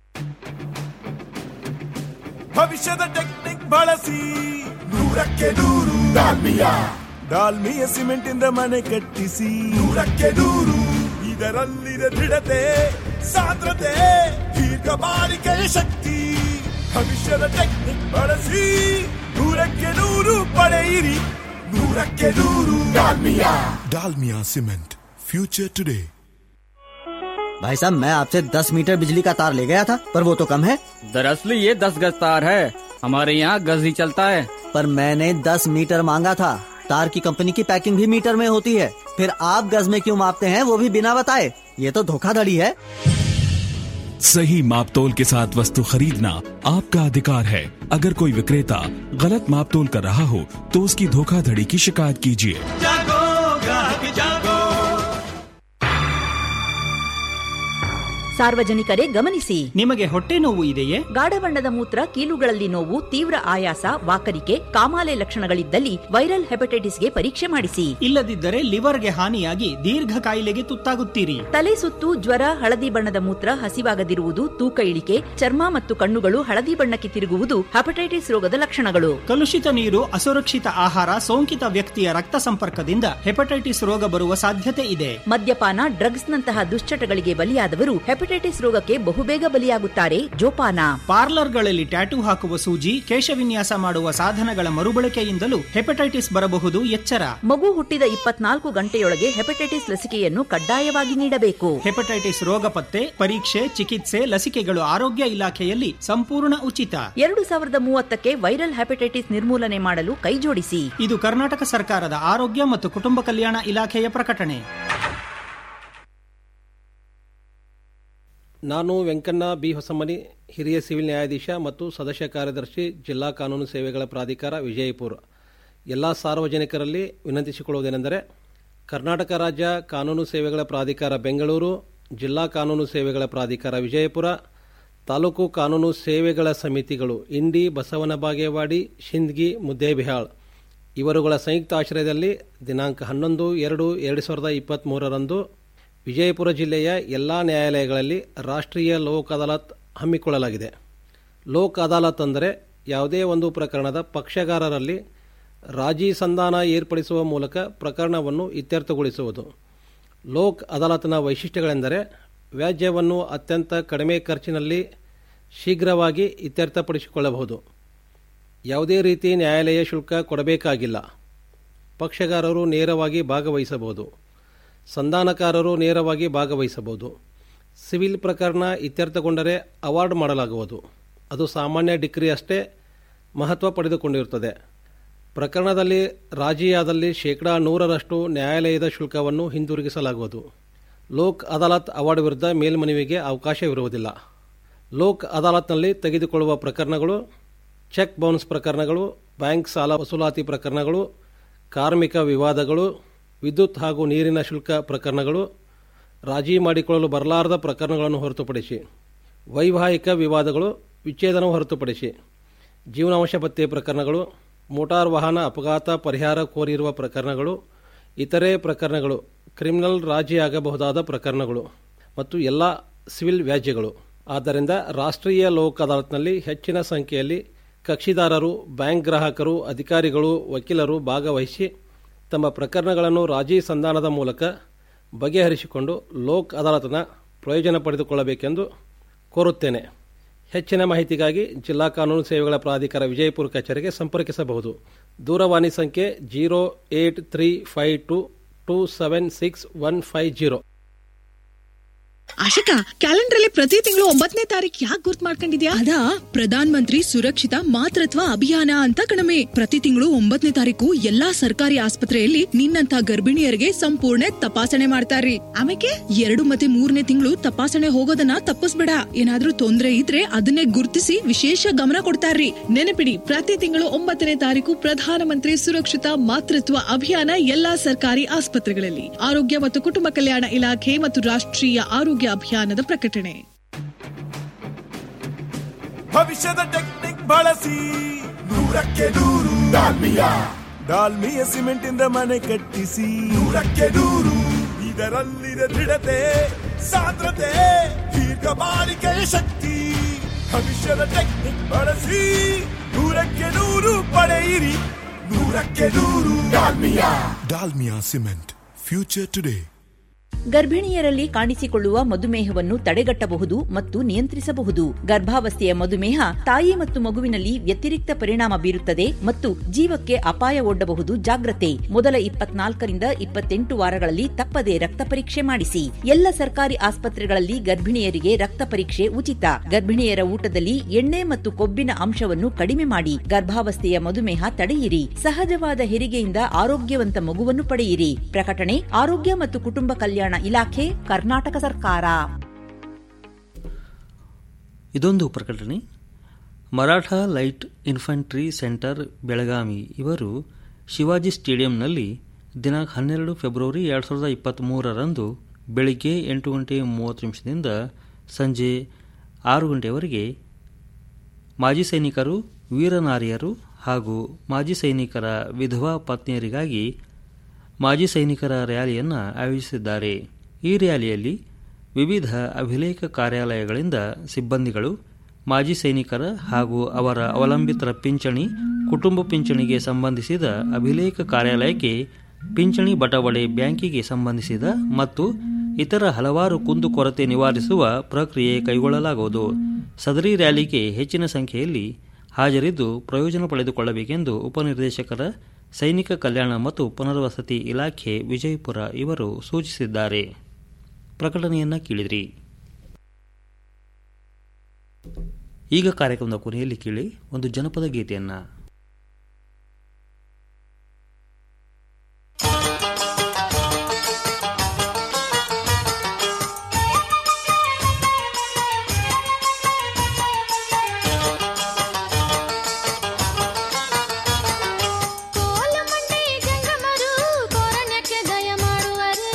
ಭವಿಷ್ಯದ ಟೆಕ್ನಿಕ್ ಬಳಸಿ ನೂರಕ್ಕೆ ನೂರು ಡಾಲ್ಮಿಯಾ ಡಾಲ್ಮಿಯ ಸಿಮೆಂಟ್ ಇಂದ ಮನೆ ಕಟ್ಟಿಸಿ ನೂರಕ್ಕೆ ನೂರು ಇದರಲ್ಲಿದೆ ದೃಢತೆ ಸಾಂದ್ರತೆ ದೀರ್ಘ ಬಾಳಿಕೆಯ ಶಕ್ತಿ ಭವಿಷ್ಯದ ಟೆಕ್ನಿಕ್ ಬಳಸಿ ನೂರಕ್ಕೆ ನೂರು ಪಡೆಯಿರಿ ನೂರಕ್ಕೆ ನೂರು Dalmia Dalmia cement future today भाई साहब मैं आपसे 10 मीटर बिजली का तार ले गया था पर वो तो कम है दरअसल ये दस गज तार है हमारे यहाँ गज ही चलता है पर मैंने 10 मीटर मांगा था तार की कंपनी की पैकिंग भी मीटर में होती है फिर आप गज में क्यों मापते हैं वो भी बिना बताए ये तो धोखाधड़ी है सही मापतोल के साथ वस्तु खरीदना आपका अधिकार है अगर कोई विक्रेता गलत मापतोल कर रहा हो तो उसकी धोखाधड़ी की शिकायत कीजिए जागो ग्राहक जागो ಸಾರ್ವಜನಿಕರೇ ಗಮನಿಸಿ ನಿಮಗೆ ಹೊಟ್ಟೆ ನೋವು ಇದೆಯೇ ಗಾಢ ಬಣ್ಣದ ಮೂತ್ರ ಕೀಲುಗಳಲ್ಲಿ ನೋವು ತೀವ್ರ ಆಯಾಸ ವಾಕರಿಕೆ ಕಾಮಾಲೆ ಲಕ್ಷಣಗಳಿದ್ದಲ್ಲಿ ವೈರಲ್ ಹೆಪಟೈಟಿಸ್ಗೆ ಪರೀಕ್ಷೆ ಮಾಡಿಸಿ ಇಲ್ಲದಿದ್ದರೆ ಲಿವರ್ಗೆ ಹಾನಿಯಾಗಿ ದೀರ್ಘ ಕಾಯಿಲೆಗೆ ತುತ್ತಾಗುತ್ತೀರಿ ತಲೆ ಸುತ್ತು ಜ್ವರ ಹಳದಿ ಬಣ್ಣದ ಮೂತ್ರ ಹಸಿವಾಗದಿರುವುದು ತೂಕ ಇಳಿಕೆ ಚರ್ಮ ಮತ್ತು ಕಣ್ಣುಗಳು ಹಳದಿ ಬಣ್ಣಕ್ಕೆ ತಿರುಗುವುದು ಹೆಪಟೈಟಿಸ್ ರೋಗದ ಲಕ್ಷಣಗಳು ಕಲುಷಿತ ನೀರು ಅಸುರಕ್ಷಿತ ಆಹಾರ ಸೋಂಕಿತ ವ್ಯಕ್ತಿಯ ರಕ್ತ ಸಂಪರ್ಕದಿಂದ ಹೆಪಟೈಟಿಸ್ ರೋಗ ಬರುವ ಸಾಧ್ಯತೆ ಇದೆ ಮದ್ಯಪಾನ ಡ್ರಗ್ಸ್ ನಂತಹ ದುಶ್ಚಟಗಳಿಗೆ ಬಲಿಯಾದವರು ಹೆಪಟೈಟಿಸ್ ರೋಗಕ್ಕೆ ಬಹುಬೇಗ ಬಲಿಯಾಗುತ್ತಾರೆ ಜೋಪಾನ ಪಾರ್ಲರ್ಗಳಲ್ಲಿ ಟ್ಯಾಟೂ ಹಾಕುವ ಸೂಜಿ ಕೇಶವಿನ್ಯಾಸ ಮಾಡುವ ಸಾಧನಗಳ ಮರುಬಳಕೆಯಿಂದಲೂ ಹೆಪಟೈಟಿಸ್ ಬರಬಹುದು ಎಚ್ಚರ ಮಗು ಹುಟ್ಟಿದ ಇಪ್ಪತ್ನಾಲ್ಕು ಗಂಟೆಯೊಳಗೆ ಹೆಪಟೈಟಿಸ್ ಲಸಿಕೆಯನ್ನು ಕಡ್ಡಾಯವಾಗಿ ನೀಡಬೇಕು ಹೆಪಟೈಟಿಸ್ ರೋಗ ಪತ್ತೆ ಪರೀಕ್ಷೆ ಚಿಕಿತ್ಸೆ ಲಸಿಕೆಗಳು ಆರೋಗ್ಯ ಇಲಾಖೆಯಲ್ಲಿ ಸಂಪೂರ್ಣ ಉಚಿತ ಎರಡು ಸಾವಿರದ ಮೂವತ್ತಕ್ಕೆ ವೈರಲ್ ಹೆಪಟೈಟಿಸ್ ನಿರ್ಮೂಲನೆ ಮಾಡಲು ಕೈಜೋಡಿಸಿ ಇದು ಕರ್ನಾಟಕ ಸರ್ಕಾರದ ಆರೋಗ್ಯ ಮತ್ತು ಕುಟುಂಬ ಕಲ್ಯಾಣ ಇಲಾಖೆಯ ಪ್ರಕಟಣೆ ನಾನು ವೆಂಕಣ್ಣ ಬಿ ಹೊಸಮನಿ ಹಿರಿಯ ಸಿವಿಲ್ ನ್ಯಾಯಾಧೀಶ ಮತ್ತು ಸದಸ್ಯ ಕಾರ್ಯದರ್ಶಿ ಜಿಲ್ಲಾ ಕಾನೂನು ಸೇವೆಗಳ ಪ್ರಾಧಿಕಾರ ವಿಜಯಪುರ ಎಲ್ಲ ಸಾರ್ವಜನಿಕರಲ್ಲಿ ವಿನಂತಿಸಿಕೊಳ್ಳುವುದೇನೆಂದರೆ ಕರ್ನಾಟಕ ರಾಜ್ಯ ಕಾನೂನು ಸೇವೆಗಳ ಪ್ರಾಧಿಕಾರ ಬೆಂಗಳೂರು ಜಿಲ್ಲಾ ಕಾನೂನು ಸೇವೆಗಳ ಪ್ರಾಧಿಕಾರ ವಿಜಯಪುರ ತಾಲೂಕು ಕಾನೂನು ಸೇವೆಗಳ ಸಮಿತಿಗಳು ಇಂಡಿ ಬಸವನ ಬಾಗೇವಾಡಿ ಶಿಂದ್ಗಿ ಮುದ್ದೇಬಿಹಾಳ್ ಇವರುಗಳ ಸಂಯುಕ್ತ ಆಶ್ರಯದಲ್ಲಿ ದಿನಾಂಕ ಹನ್ನೊಂದು ಎರಡು ಎರಡು ಸಾವಿರದ ಇಪ್ಪತ್ತ್ಮೂರರಂದು ವಿಜಯಪುರ ಜಿಲ್ಲೆಯ ಎಲ್ಲ ನ್ಯಾಯಾಲಯಗಳಲ್ಲಿ ರಾಷ್ಟ್ರೀಯ ಲೋಕ್ ಅದಾಲತ್ ಹಮ್ಮಿಕೊಳ್ಳಲಾಗಿದೆ ಲೋಕ್ ಅದಾಲತ್ ಅಂದರೆ ಯಾವುದೇ ಒಂದು ಪ್ರಕರಣದ ಪಕ್ಷಗಾರರಲ್ಲಿ ರಾಜಿ ಸಂಧಾನ ಏರ್ಪಡಿಸುವ ಮೂಲಕ ಪ್ರಕರಣವನ್ನು ಇತ್ಯರ್ಥಗೊಳಿಸುವುದು ಲೋಕ್ ಅದಾಲತ್ನ ವೈಶಿಷ್ಟ್ಯಗಳೆಂದರೆ ವ್ಯಾಜ್ಯವನ್ನು ಅತ್ಯಂತ ಕಡಿಮೆ ಖರ್ಚಿನಲ್ಲಿ ಶೀಘ್ರವಾಗಿ ಇತ್ಯರ್ಥಪಡಿಸಿಕೊಳ್ಳಬಹುದು ಯಾವುದೇ ರೀತಿ ನ್ಯಾಯಾಲಯ ಶುಲ್ಕ ಕೊಡಬೇಕಾಗಿಲ್ಲ ಪಕ್ಷಗಾರರು ನೇರವಾಗಿ ಭಾಗವಹಿಸಬಹುದು ಸಂಧಾನಕಾರರು ನೇರವಾಗಿ ಭಾಗವಹಿಸಬಹುದು ಸಿವಿಲ್ ಪ್ರಕರಣ ಇತ್ಯರ್ಥಗೊಂಡರೆ ಅವಾರ್ಡ್ ಮಾಡಲಾಗುವುದು ಅದು ಸಾಮಾನ್ಯ ಡಿಗ್ರಿ ಅಷ್ಟೇ ಮಹತ್ವ ಪಡೆದುಕೊಂಡಿರುತ್ತದೆ ಪ್ರಕರಣದಲ್ಲಿ ರಾಜಿಯಾದಲ್ಲಿ ಶೇಕಡಾ ನೂರರಷ್ಟು ನ್ಯಾಯಾಲಯದ ಶುಲ್ಕವನ್ನು ಹಿಂದಿರುಗಿಸಲಾಗುವುದು ಲೋಕ್ ಅದಾಲತ್ ಅವಾರ್ಡ್ ವಿರುದ್ಧ ಮೇಲ್ಮನವಿಗೆ ಅವಕಾಶವಿರುವುದಿಲ್ಲ ಲೋಕ್ ಅದಾಲತ್ನಲ್ಲಿ ತೆಗೆದುಕೊಳ್ಳುವ ಪ್ರಕರಣಗಳು ಚೆಕ್ ಬೌನ್ಸ್ ಪ್ರಕರಣಗಳು ಬ್ಯಾಂಕ್ ಸಾಲ ವಸೂಲಾತಿ ಪ್ರಕರಣಗಳು ಕಾರ್ಮಿಕ ವಿವಾದಗಳು ವಿದ್ಯುತ್ ಹಾಗೂ ನೀರಿನ ಶುಲ್ಕ ಪ್ರಕರಣಗಳು ರಾಜಿ ಮಾಡಿಕೊಳ್ಳಲು ಬರಲಾರದ ಪ್ರಕರಣಗಳನ್ನು ಹೊರತುಪಡಿಸಿ ವೈವಾಹಿಕ ವಿವಾದಗಳು ವಿಚ್ಛೇದನ ಹೊರತುಪಡಿಸಿ ಜೀವನಾಂಶ ಪತ್ತೆ ಪ್ರಕರಣಗಳು ಮೋಟಾರ್ ವಾಹನ ಅಪಘಾತ ಪರಿಹಾರ ಕೋರಿರುವ ಪ್ರಕರಣಗಳು ಇತರೆ ಪ್ರಕರಣಗಳು ಕ್ರಿಮಿನಲ್ ರಾಜಿಯಾಗಬಹುದಾದ ಪ್ರಕರಣಗಳು ಮತ್ತು ಎಲ್ಲ ಸಿವಿಲ್ ವ್ಯಾಜ್ಯಗಳು ಆದ್ದರಿಂದ ರಾಷ್ಟ್ರೀಯ ಲೋಕ್ ಅದಾಲತ್ನಲ್ಲಿ ಹೆಚ್ಚಿನ ಸಂಖ್ಯೆಯಲ್ಲಿ ಕಕ್ಷಿದಾರರು ಬ್ಯಾಂಕ್ ಗ್ರಾಹಕರು ಅಧಿಕಾರಿಗಳು ವಕೀಲರು ಭಾಗವಹಿಸಿ ತಮ್ಮ ಪ್ರಕರಣಗಳನ್ನು ರಾಜಿ ಸಂಧಾನದ ಮೂಲಕ ಬಗೆಹರಿಸಿಕೊಂಡು ಲೋಕ್ ಅದಾಲತ್ನ ಪ್ರಯೋಜನ ಪಡೆದುಕೊಳ್ಳಬೇಕೆಂದು ಕೋರುತ್ತೇನೆ ಹೆಚ್ಚಿನ ಮಾಹಿತಿಗಾಗಿ ಜಿಲ್ಲಾ ಕಾನೂನು ಸೇವೆಗಳ ಪ್ರಾಧಿಕಾರ ವಿಜಯಪುರ ಕಚೇರಿಗೆ ಸಂಪರ್ಕಿಸಬಹುದು ದೂರವಾಣಿ ಸಂಖ್ಯೆ zero eight three five two two seven six one five zero Ashika calendar ಅಲ್ಲಿ ಪ್ರತಿ ತಿಂಗಳು ಒಂಬತ್ತನೇ ತಾರೀಕು ಯಾಕೆ ಗುರ್ತ್ ಮಾಡ್ಕೊಂಡಿದ್ಯಾ ಅದಾ ಪ್ರಧಾನ ಮಂತ್ರಿ ಸುರಕ್ಷಿತ ಮಾತೃತ್ವ ಅಭಿಯಾನ ಅಂತ ಕಣಮೆ ಪ್ರತಿ ತಿಂಗಳು ಒಂಬತ್ತನೇ ತಾರೀಕು ಎಲ್ಲಾ ಸರ್ಕಾರಿ ಆಸ್ಪತ್ರೆಯಲ್ಲಿ ನಿನ್ನಂತ ಗರ್ಭಿಣಿಯರಿಗೆ ಸಂಪೂರ್ಣ ತಪಾಸಣೆ ಮಾಡ್ತಾರ್ರಿ ಆಮೇಲೆ ಎರಡು ಮತ್ತೆ ಮೂರನೇ ತಿಂಗಳು ತಪಾಸಣೆ ಹೋಗೋದನ್ನ ತಪ್ಪಿಸ್ಬೇಡ ಏನಾದ್ರೂ ತೊಂದ್ರೆ ಇದ್ರೆ ಅದನ್ನೇ ಗುರ್ತಿಸಿ ವಿಶೇಷ ಗಮನ ಕೊಡ್ತಾರ್ರಿ ನೆನಪಿಡಿ ಪ್ರತಿ ತಿಂಗಳು ಒಂಬತ್ತನೇ ತಾರೀಕು ಪ್ರಧಾನಮಂತ್ರಿ ಸುರಕ್ಷಿತ ಮಾತೃತ್ವ ಅಭಿಯಾನ ಎಲ್ಲಾ ಸರ್ಕಾರಿ ಆಸ್ಪತ್ರೆಗಳಲ್ಲಿ ಆರೋಗ್ಯ ಮತ್ತು ಕುಟುಂಬ ಕಲ್ಯಾಣ ಇಲಾಖೆ ಮತ್ತು ರಾಷ್ಟ್ರೀಯ ಆರೋಗ್ಯ ಅಭಿಯಾನದ ಪ್ರಕಟಣೆ ಭವಿಷ್ಯದ ಟೆಕ್ನಿಕ್ ಬಳಸಿ ನೂರಕ್ಕೆ ನೂರು ಡಾಲ್ಮಿಯಾ ಡಾಲ್ಮಿಯ ಸಿಮೆಂಟ್ ಇಂದ ಮನೆ ಕಟ್ಟಿಸಿ ನೂರಕ್ಕೆ ನೂರು ಇದರಲ್ಲಿದೆ ದೃಢತೆ ಸಾಂದ್ರತೆ ದೀರ್ಘ ಬಾಳಿಕೆಯ ಶಕ್ತಿ ಭವಿಷ್ಯದ ಟೆಕ್ನಿಕ್ ಬಳಸಿ ನೂರಕ್ಕೆ ನೂರು ಪಡೆಯಿರಿ ನೂರಕ್ಕೆ ನೂರು Dalmia Dalmia cement future today ಗರ್ಭಿಣಿಯರಲ್ಲಿ ಕಾಣಿಸಿಕೊಳ್ಳುವ ಮಧುಮೇಹವನ್ನು ತಡೆಗಟ್ಟಬಹುದು ಮತ್ತು ನಿಯಂತ್ರಿಸಬಹುದು ಗರ್ಭಾವಸ್ಥೆಯ ಮಧುಮೇಹ ತಾಯಿ ಮತ್ತು ಮಗುವಿನಲ್ಲಿ ವ್ಯತಿರಿಕ್ತ ಪರಿಣಾಮ ಬೀರುತ್ತದೆ ಮತ್ತು ಜೀವಕ್ಕೆ ಅಪಾಯ ಒಡ್ಡಬಹುದು ಜಾಗ್ರತೆ ಮೊದಲ ಇಪ್ಪತ್ನಾಲ್ಕರಿಂದ ಇಪ್ಪತ್ತೆಂಟು ವಾರಗಳಲ್ಲಿ ತಪ್ಪದೆ ರಕ್ತ ಪರೀಕ್ಷೆ ಮಾಡಿಸಿ ಎಲ್ಲ ಸರ್ಕಾರಿ ಆಸ್ಪತ್ರೆಗಳಲ್ಲಿ ಗರ್ಭಿಣಿಯರಿಗೆ ರಕ್ತ ಪರೀಕ್ಷೆ ಉಚಿತ ಗರ್ಭಿಣಿಯರ ಊಟದಲ್ಲಿ ಎಣ್ಣೆ ಮತ್ತು ಕೊಬ್ಬಿನ ಅಂಶವನ್ನು ಕಡಿಮೆ ಮಾಡಿ ಗರ್ಭಾವಸ್ಥೆಯ ಮಧುಮೇಹ ತಡೆಯಿರಿ ಸಹಜವಾದ ಹೆರಿಗೆಯಿಂದ ಆರೋಗ್ಯವಂತ ಮಗುವನ್ನು ಪಡೆಯಿರಿ ಪ್ರಕಟಣೆ ಆರೋಗ್ಯ ಮತ್ತು ಕುಟುಂಬ ಕಲ್ಯಾಣ ಇಲಾಖೆ ಕರ್ನಾಟಕ ಸರ್ಕಾರ ಇದೊಂದು ಪ್ರಕಟಣೆ Maratha light infantry centre Belagavi ಇವರು ಶಿವಾಜಿ ಸ್ಟೇಡಿಯಂನಲ್ಲಿ ದಿನಾಂಕ ಹನ್ನೆರಡು ಫೆಬ್ರವರಿ ಎರಡು ಸಾವಿರದ ಇಪ್ಪತ್ತ್ಮೂರರಂದು ಬೆಳಿಗ್ಗೆ ಎಂಟು ಗಂಟೆ ಮೂವತ್ತು ನಿಮಿಷದಿಂದ ಸಂಜೆ ಆರು ಗಂಟೆಯವರೆಗೆ ಮಾಜಿ ಸೈನಿಕರು ವೀರನಾರಿಯರು ಹಾಗೂ ಮಾಜಿ ಸೈನಿಕರ ವಿಧವಾ ಪತ್ನಿಯರಿಗಾಗಿ ಮಾಜಿ ಸೈನಿಕರ ರ್ಯಾಲಿಯನ್ನು ಆಯೋಜಿಸಿದ್ದಾರೆ ಈ ರ್ಯಾಲಿಯಲ್ಲಿ ವಿವಿಧ ಅಭಿಲೇಖ ಕಾರ್ಯಾಲಯಗಳಿಂದ ಸಿಬ್ಬಂದಿಗಳು ಮಾಜಿ ಸೈನಿಕರ ಹಾಗೂ ಅವರ ಅವಲಂಬಿತರ ಪಿಂಚಣಿ ಕುಟುಂಬ ಪಿಂಚಣಿಗೆ ಸಂಬಂಧಿಸಿದ ಅಭಿಲೇಖ ಕಾರ್ಯಾಲಯಕ್ಕೆ ಪಿಂಚಣಿ ಬಟವಡೆ ಬ್ಯಾಂಕಿಗೆ ಸಂಬಂಧಿಸಿದ ಮತ್ತು ಇತರ ಹಲವಾರು ಕುಂದುಕೊರತೆ ನಿವಾರಿಸುವ ಪ್ರಕ್ರಿಯೆ ಕೈಗೊಳ್ಳಲಾಗುವುದು ಸದರಿ ರ್ಯಾಲಿಗೆ ಹೆಚ್ಚಿನ ಸಂಖ್ಯೆಯಲ್ಲಿ ಹಾಜರಿದ್ದು ಪ್ರಯೋಜನ ಪಡೆದುಕೊಳ್ಳಬೇಕೆಂದು ಉಪನಿರ್ದೇಶಕರ ಸೈನಿಕ ಕಲ್ಯಾಣ ಮತ್ತು ಪುನರ್ವಸತಿ ಇಲಾಖೆ ವಿಜಯಪುರ ಇವರು ಸೂಚಿಸಿದ್ದಾರೆ ಪ್ರಕಟಣೆಯನ್ನ ಕೇಳಿದ್ರಿ ಈಗ ಕಾರ್ಯಕ್ರಮದ ಕೊನೆಯಲ್ಲಿ ಕೇಳಿ ಒಂದು ಜನಪದ ಗೀತೆಯನ್ನ ಕೋಲಮಂಡಿ ಜಂಗಮರು ಕೋರಣ್ಯಕ್ಕೆ ದಯ ಮಾಡುವರೇ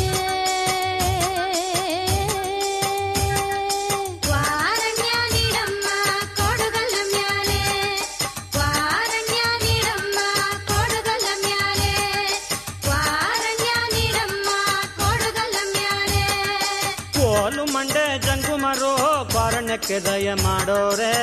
ವಾರಣ್ಯ ನೀಡಮ್ಮ ಕೊಡುಗಲ್ಲ ಮ್ಯಾಲೆ ವಾರಣ್ಯ ನೀಡಮ್ಮ ಕೊಡುಗಲ್ಲ ಮ್ಯಾಲೆ ವಾರಣ್ಯ ನೀಡಮ್ಮ ಕೊಡುಗಲ್ಲ ಮ್ಯಾಲೆ ಕೋಲು ಮಂಡೆ ಜಂಗುಮರು ಕಾರಣ್ಯಕ್ಕೆ ದಯ ಮಾಡೋರೆ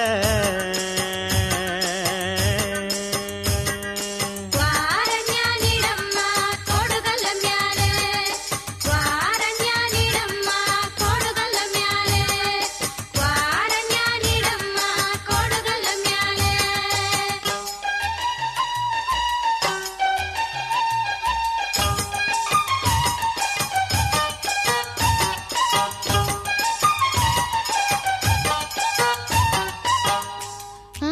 ವಾರಣ್ಯ ನೀಡಮ್ಮ ಕೊಡುಗಲ್ಲ ಮ್ಯಾಲೆ ವಾರಣ್ಯ ನೀಡಮ್ಮ ಕೊಡುಗಲ್ಲ ಮ್ಯಾಲೆ ವಾರಣ್ಯ ನೀಡಮ್ಮ ಕೊಡುಗಲ್ಲ ಮ್ಯಾಲೆ ಆ,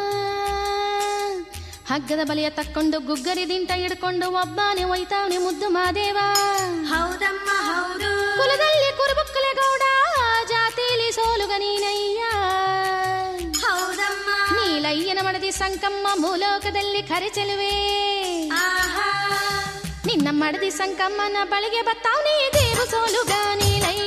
ಹಗ್ಗದ ಬಲಿಯ ತಕ್ಕೊಂಡು ಗುಗ್ಗರಿ ದಿಂಟ ಹಿಡ್ಕೊಂಡು ಒಬ್ಬಾನೆ ಒಯ್ತಾವ್ನೆ ಮುದ್ದು ಮಾದೇವ ಹೌದಮ್ಮ ಹೌದು ಕುಲದಲ್ಲಿ ಕುರುಬುಕ್ಕಲೆ ಗೌಡ ಜಾತಿಲಿ ಸೋಲುಗ ನೀನಯ್ಯ ಹೌದಮ್ಮ ನೀಲಯ್ಯನ ಮಡದಿ ಸಂಕಮ್ಮ ಭೂಲೋಕದಲ್ಲಿ ಖರೆ ಚೆಲುವೆ ನಿನ್ನ ಮಡದಿ ಸಂಕಮ್ಮನ ಬಳಿಗೆ ಬತ್ತಾವ್ನೆ ದೇವು ಸೋಲುಗ ನೀಲಯ್ಯ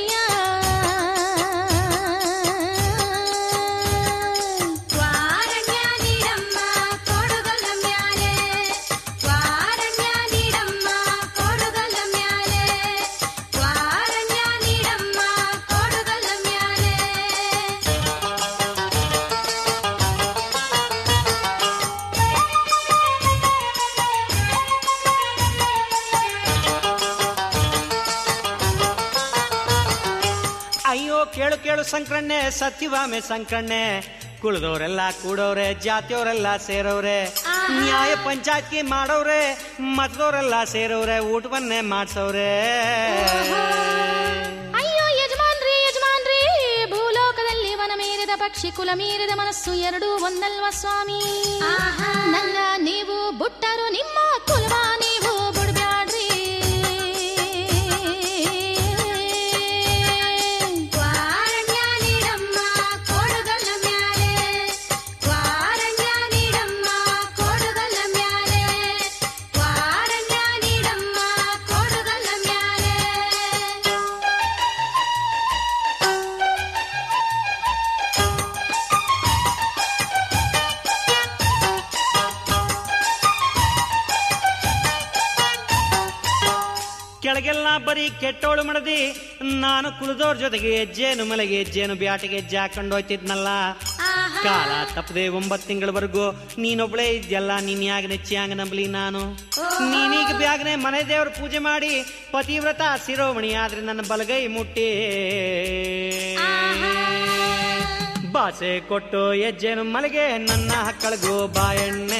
ವಾರಣ್ಯ ನೀಡಮ್ಮ ಕೊಡುಗಲ್ಲ ಮ್ಯಾಲೆ ವಾರಣ್ಯ ನೀಡಮ್ಮ ಕೊಡುಗಲ್ಲ ಮ್ಯಾಲೆ ವಾರಣ್ಯ ನೀಡಮ್ಮ ಕೊಡುಗಲ್ಲ ಮ್ಯಾಲೆ ಅಯ್ಯೋ ಕೇಳು ಕೇಳು ಸಂಕ್ರಣ್ಣೆ ಸತ್ಯವಾಮೆ ಸಂಕ್ರಣ್ಣೆ ಕುಳ್ದವ್ರೆಲ್ಲ ಕೂಡವ್ರೆ ಜಾತಿಯವರೆಲ್ಲ ಸೇರವ್ರೆ ನ್ಯಾಯ ಪಂಚಾಯತ್ಗೆ ಮಾಡವ್ರೆ ಮತದವ್ರೆಲ್ಲ ಸೇರವ್ರೆ ಊಟವನ್ನೇ ಮಾಡ್ಸವ್ರೆ ಅಯ್ಯೋ ಯಜಮಾನ್ರಿ ಯಜಮಾನ್ರಿ ಭೂಲೋಕದಲ್ಲಿ ವನ ಮೀರಿದ ಪಕ್ಷಿ ಕುಲ ಮೀರಿದ ಮನಸ್ಸು ಎರಡೂ ಒಂದಲ್ವ ಸ್ವಾಮಿ ನನ್ನ ನೀವು ಬುಟ್ಟರು ನಿಮ್ಮ ಕುಲವ ನೀವು ಬಿಡ್ಬ್ಯಾಡ್ರಿ ವಾರಣ್ಯ ನೀಡಮ್ಮ ಕೊಡುಗಲ್ಲ ಮ್ಯಾಲೆ ವಾರಣ್ಯ ನೀಡಮ್ಮ ಕೊಡುಗಲ್ಲ ಮ್ಯಾಲೆ ವಾರಣ್ಯ ನೀಡಮ್ಮ ಕೊಡುಗಲ್ಲ ಮ್ಯಾಲೆ ಕೆಳಗೆಲ್ಲ ಬರೀ ಕೆಟ್ಟೋಳು ಮಡದಿ ನಾನು ಕುಳಿದೋರ್ ಜೊತೆಗೆ ಜೇನು ಮಲೆಗೆ ಹೆಜ್ಜೇನು ಬ್ಯಾಟಿಗೆ ಹೆಜ್ಜೆ ಹಾಕೊಂಡು ಹೋಯ್ತಿದ್ನಲ್ಲ ಕಾಲ ತಪ್ಪದೆ ಒಂಬತ್ತು ತಿಂಗಳವರೆಗೂ ನೀನೊಬ್ಳೇ ಇದ್ಯಲ್ಲ ನೀನ್ ಯಾಗ ನೆಚ್ಚಿಯಾಂಗ ನಂಬಲಿ ನಾನು ನೀನೀಗ ಬ್ಯಾಗನೆ ಮನೆ ದೇವ್ರ ಪೂಜೆ ಮಾಡಿ ಪತಿವ್ರತ ಶಿರೋಮಣಿ ಆದ್ರೆ ನನ್ನ ಬಲಗೈ ಮುಟ್ಟಿ ಬಾಸೆ ಕೊಟ್ಟು ಹೆಜ್ಜೆನು ಮಲೆಗೆ ನನ್ನ ಹಕ್ಕಳಗೋ ಬಾಯಣ್ಣೆ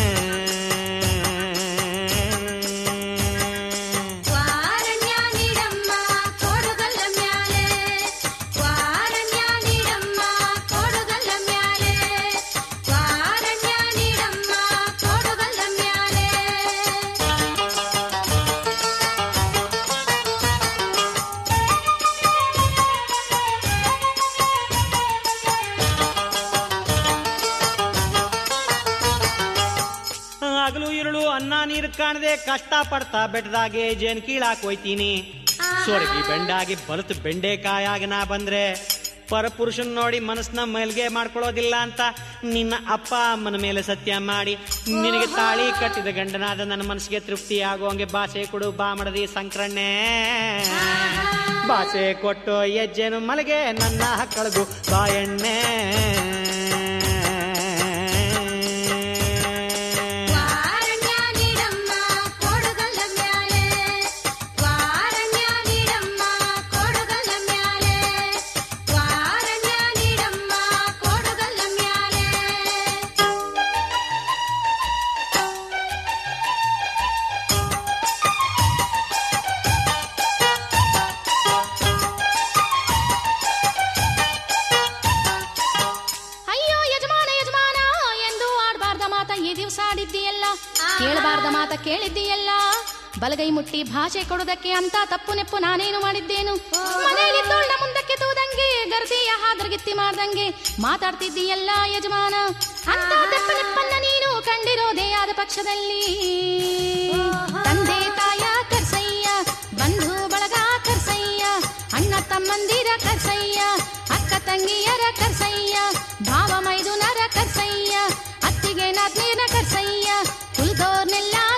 ವಾರಣ್ಯ ನೀಡಮ್ಮ ಕೊಡುಗಲ್ಲ ಮ್ಯಾಲೆ ವಾರಣ್ಯ ನೀಡಮ್ಮ ಕೊಡುಗಲ್ಲ ಮ್ಯಾಲೆ ವಾರಣ್ಯ ನೀಡಮ್ಮ ಕೊಡುಗಲ್ಲ ಮ್ಯಾಲೆ ಹಗಲು ಇರುಳು ಅನ್ನ ನೀರು ಕಾಣದೆ ಕಷ್ಟ ಪಡ್ತಾ ಬೆಟ್ಟದಾಗೆ ಜೇನ್ ಕೀಳಾಕ್ ಹೋಯ್ತೀನಿ ಸೊರಗಿ ಬೆಂಡಾಗಿ ಬಲತು ಬೆಂಡೆಕಾಯಾಗಿ ನಾ ಬಂದ್ರೆ ಪರಪುರುಷನ್ ನೋಡಿ ಮನಸ್ನ ಮಲ್ಗೆ ಮಾಡ್ಕೊಳ್ಳೋದಿಲ್ಲ ಅಂತ ನಿನ್ನ ಅಪ್ಪ ಅಮ್ಮನ ಮೇಲೆ ಸತ್ಯ ಮಾಡಿ ನಿನಗೆ ತಾಳಿ ಕಟ್ಟಿದ ಗಂಡನಾದ ನನ್ನ ಮನಸ್ಸಿಗೆ ತೃಪ್ತಿ ಆಗೋಂಗೆ ಭಾಷೆ ಕೊಡು ಬಾ ಮಾಡದಿ ಸಂಕ್ರಣ್ಣೆ ಭಾಷೆ ಕೊಟ್ಟು ಹೆಜ್ಜೆನು ಮಲಗೆ ನನ್ನ ಕಳೆದು ಬಾಯಣ್ಣೆ ವಾರಣ್ಯ ನೀಡಮ್ಮ ಕೊಡುಗಲ್ಲ ಮ್ಯಾಲೆ ವಾರಣ್ಯ ನೀಡಮ್ಮ ಕೇಳಿದ್ದೀಯಲ್ಲ ಬಲಗೈ ಮುಟ್ಟಿ ಭಾಷೆ ಕೊಡುವುದಕ್ಕೆ ಅಂತ ತಪ್ಪು ನೆಪ್ಪು ನಾನೇನು ಮಾಡಿದ್ದೇನು ಮನೆಯಲ್ಲಿ ತೋಳ್ನ ಮುಂದಕ್ಕೆ ತೂದಂಗೆ ಗರ್ದಿಯ ಹಾದ್ರಗಿತ್ತಿ ಮಾಡ್ದಂಗೆ ಮಾತಾಡ್ತಿದ್ದೀಯಲ್ಲ ಯಜಮಾನ ಅಂತ ತೆಪ್ಪ ನೆಪ್ಪನ್ನ ನೀನು ಕಂಡಿರೋದೇ ಆದ ಪಕ್ಷದಲ್ಲಿ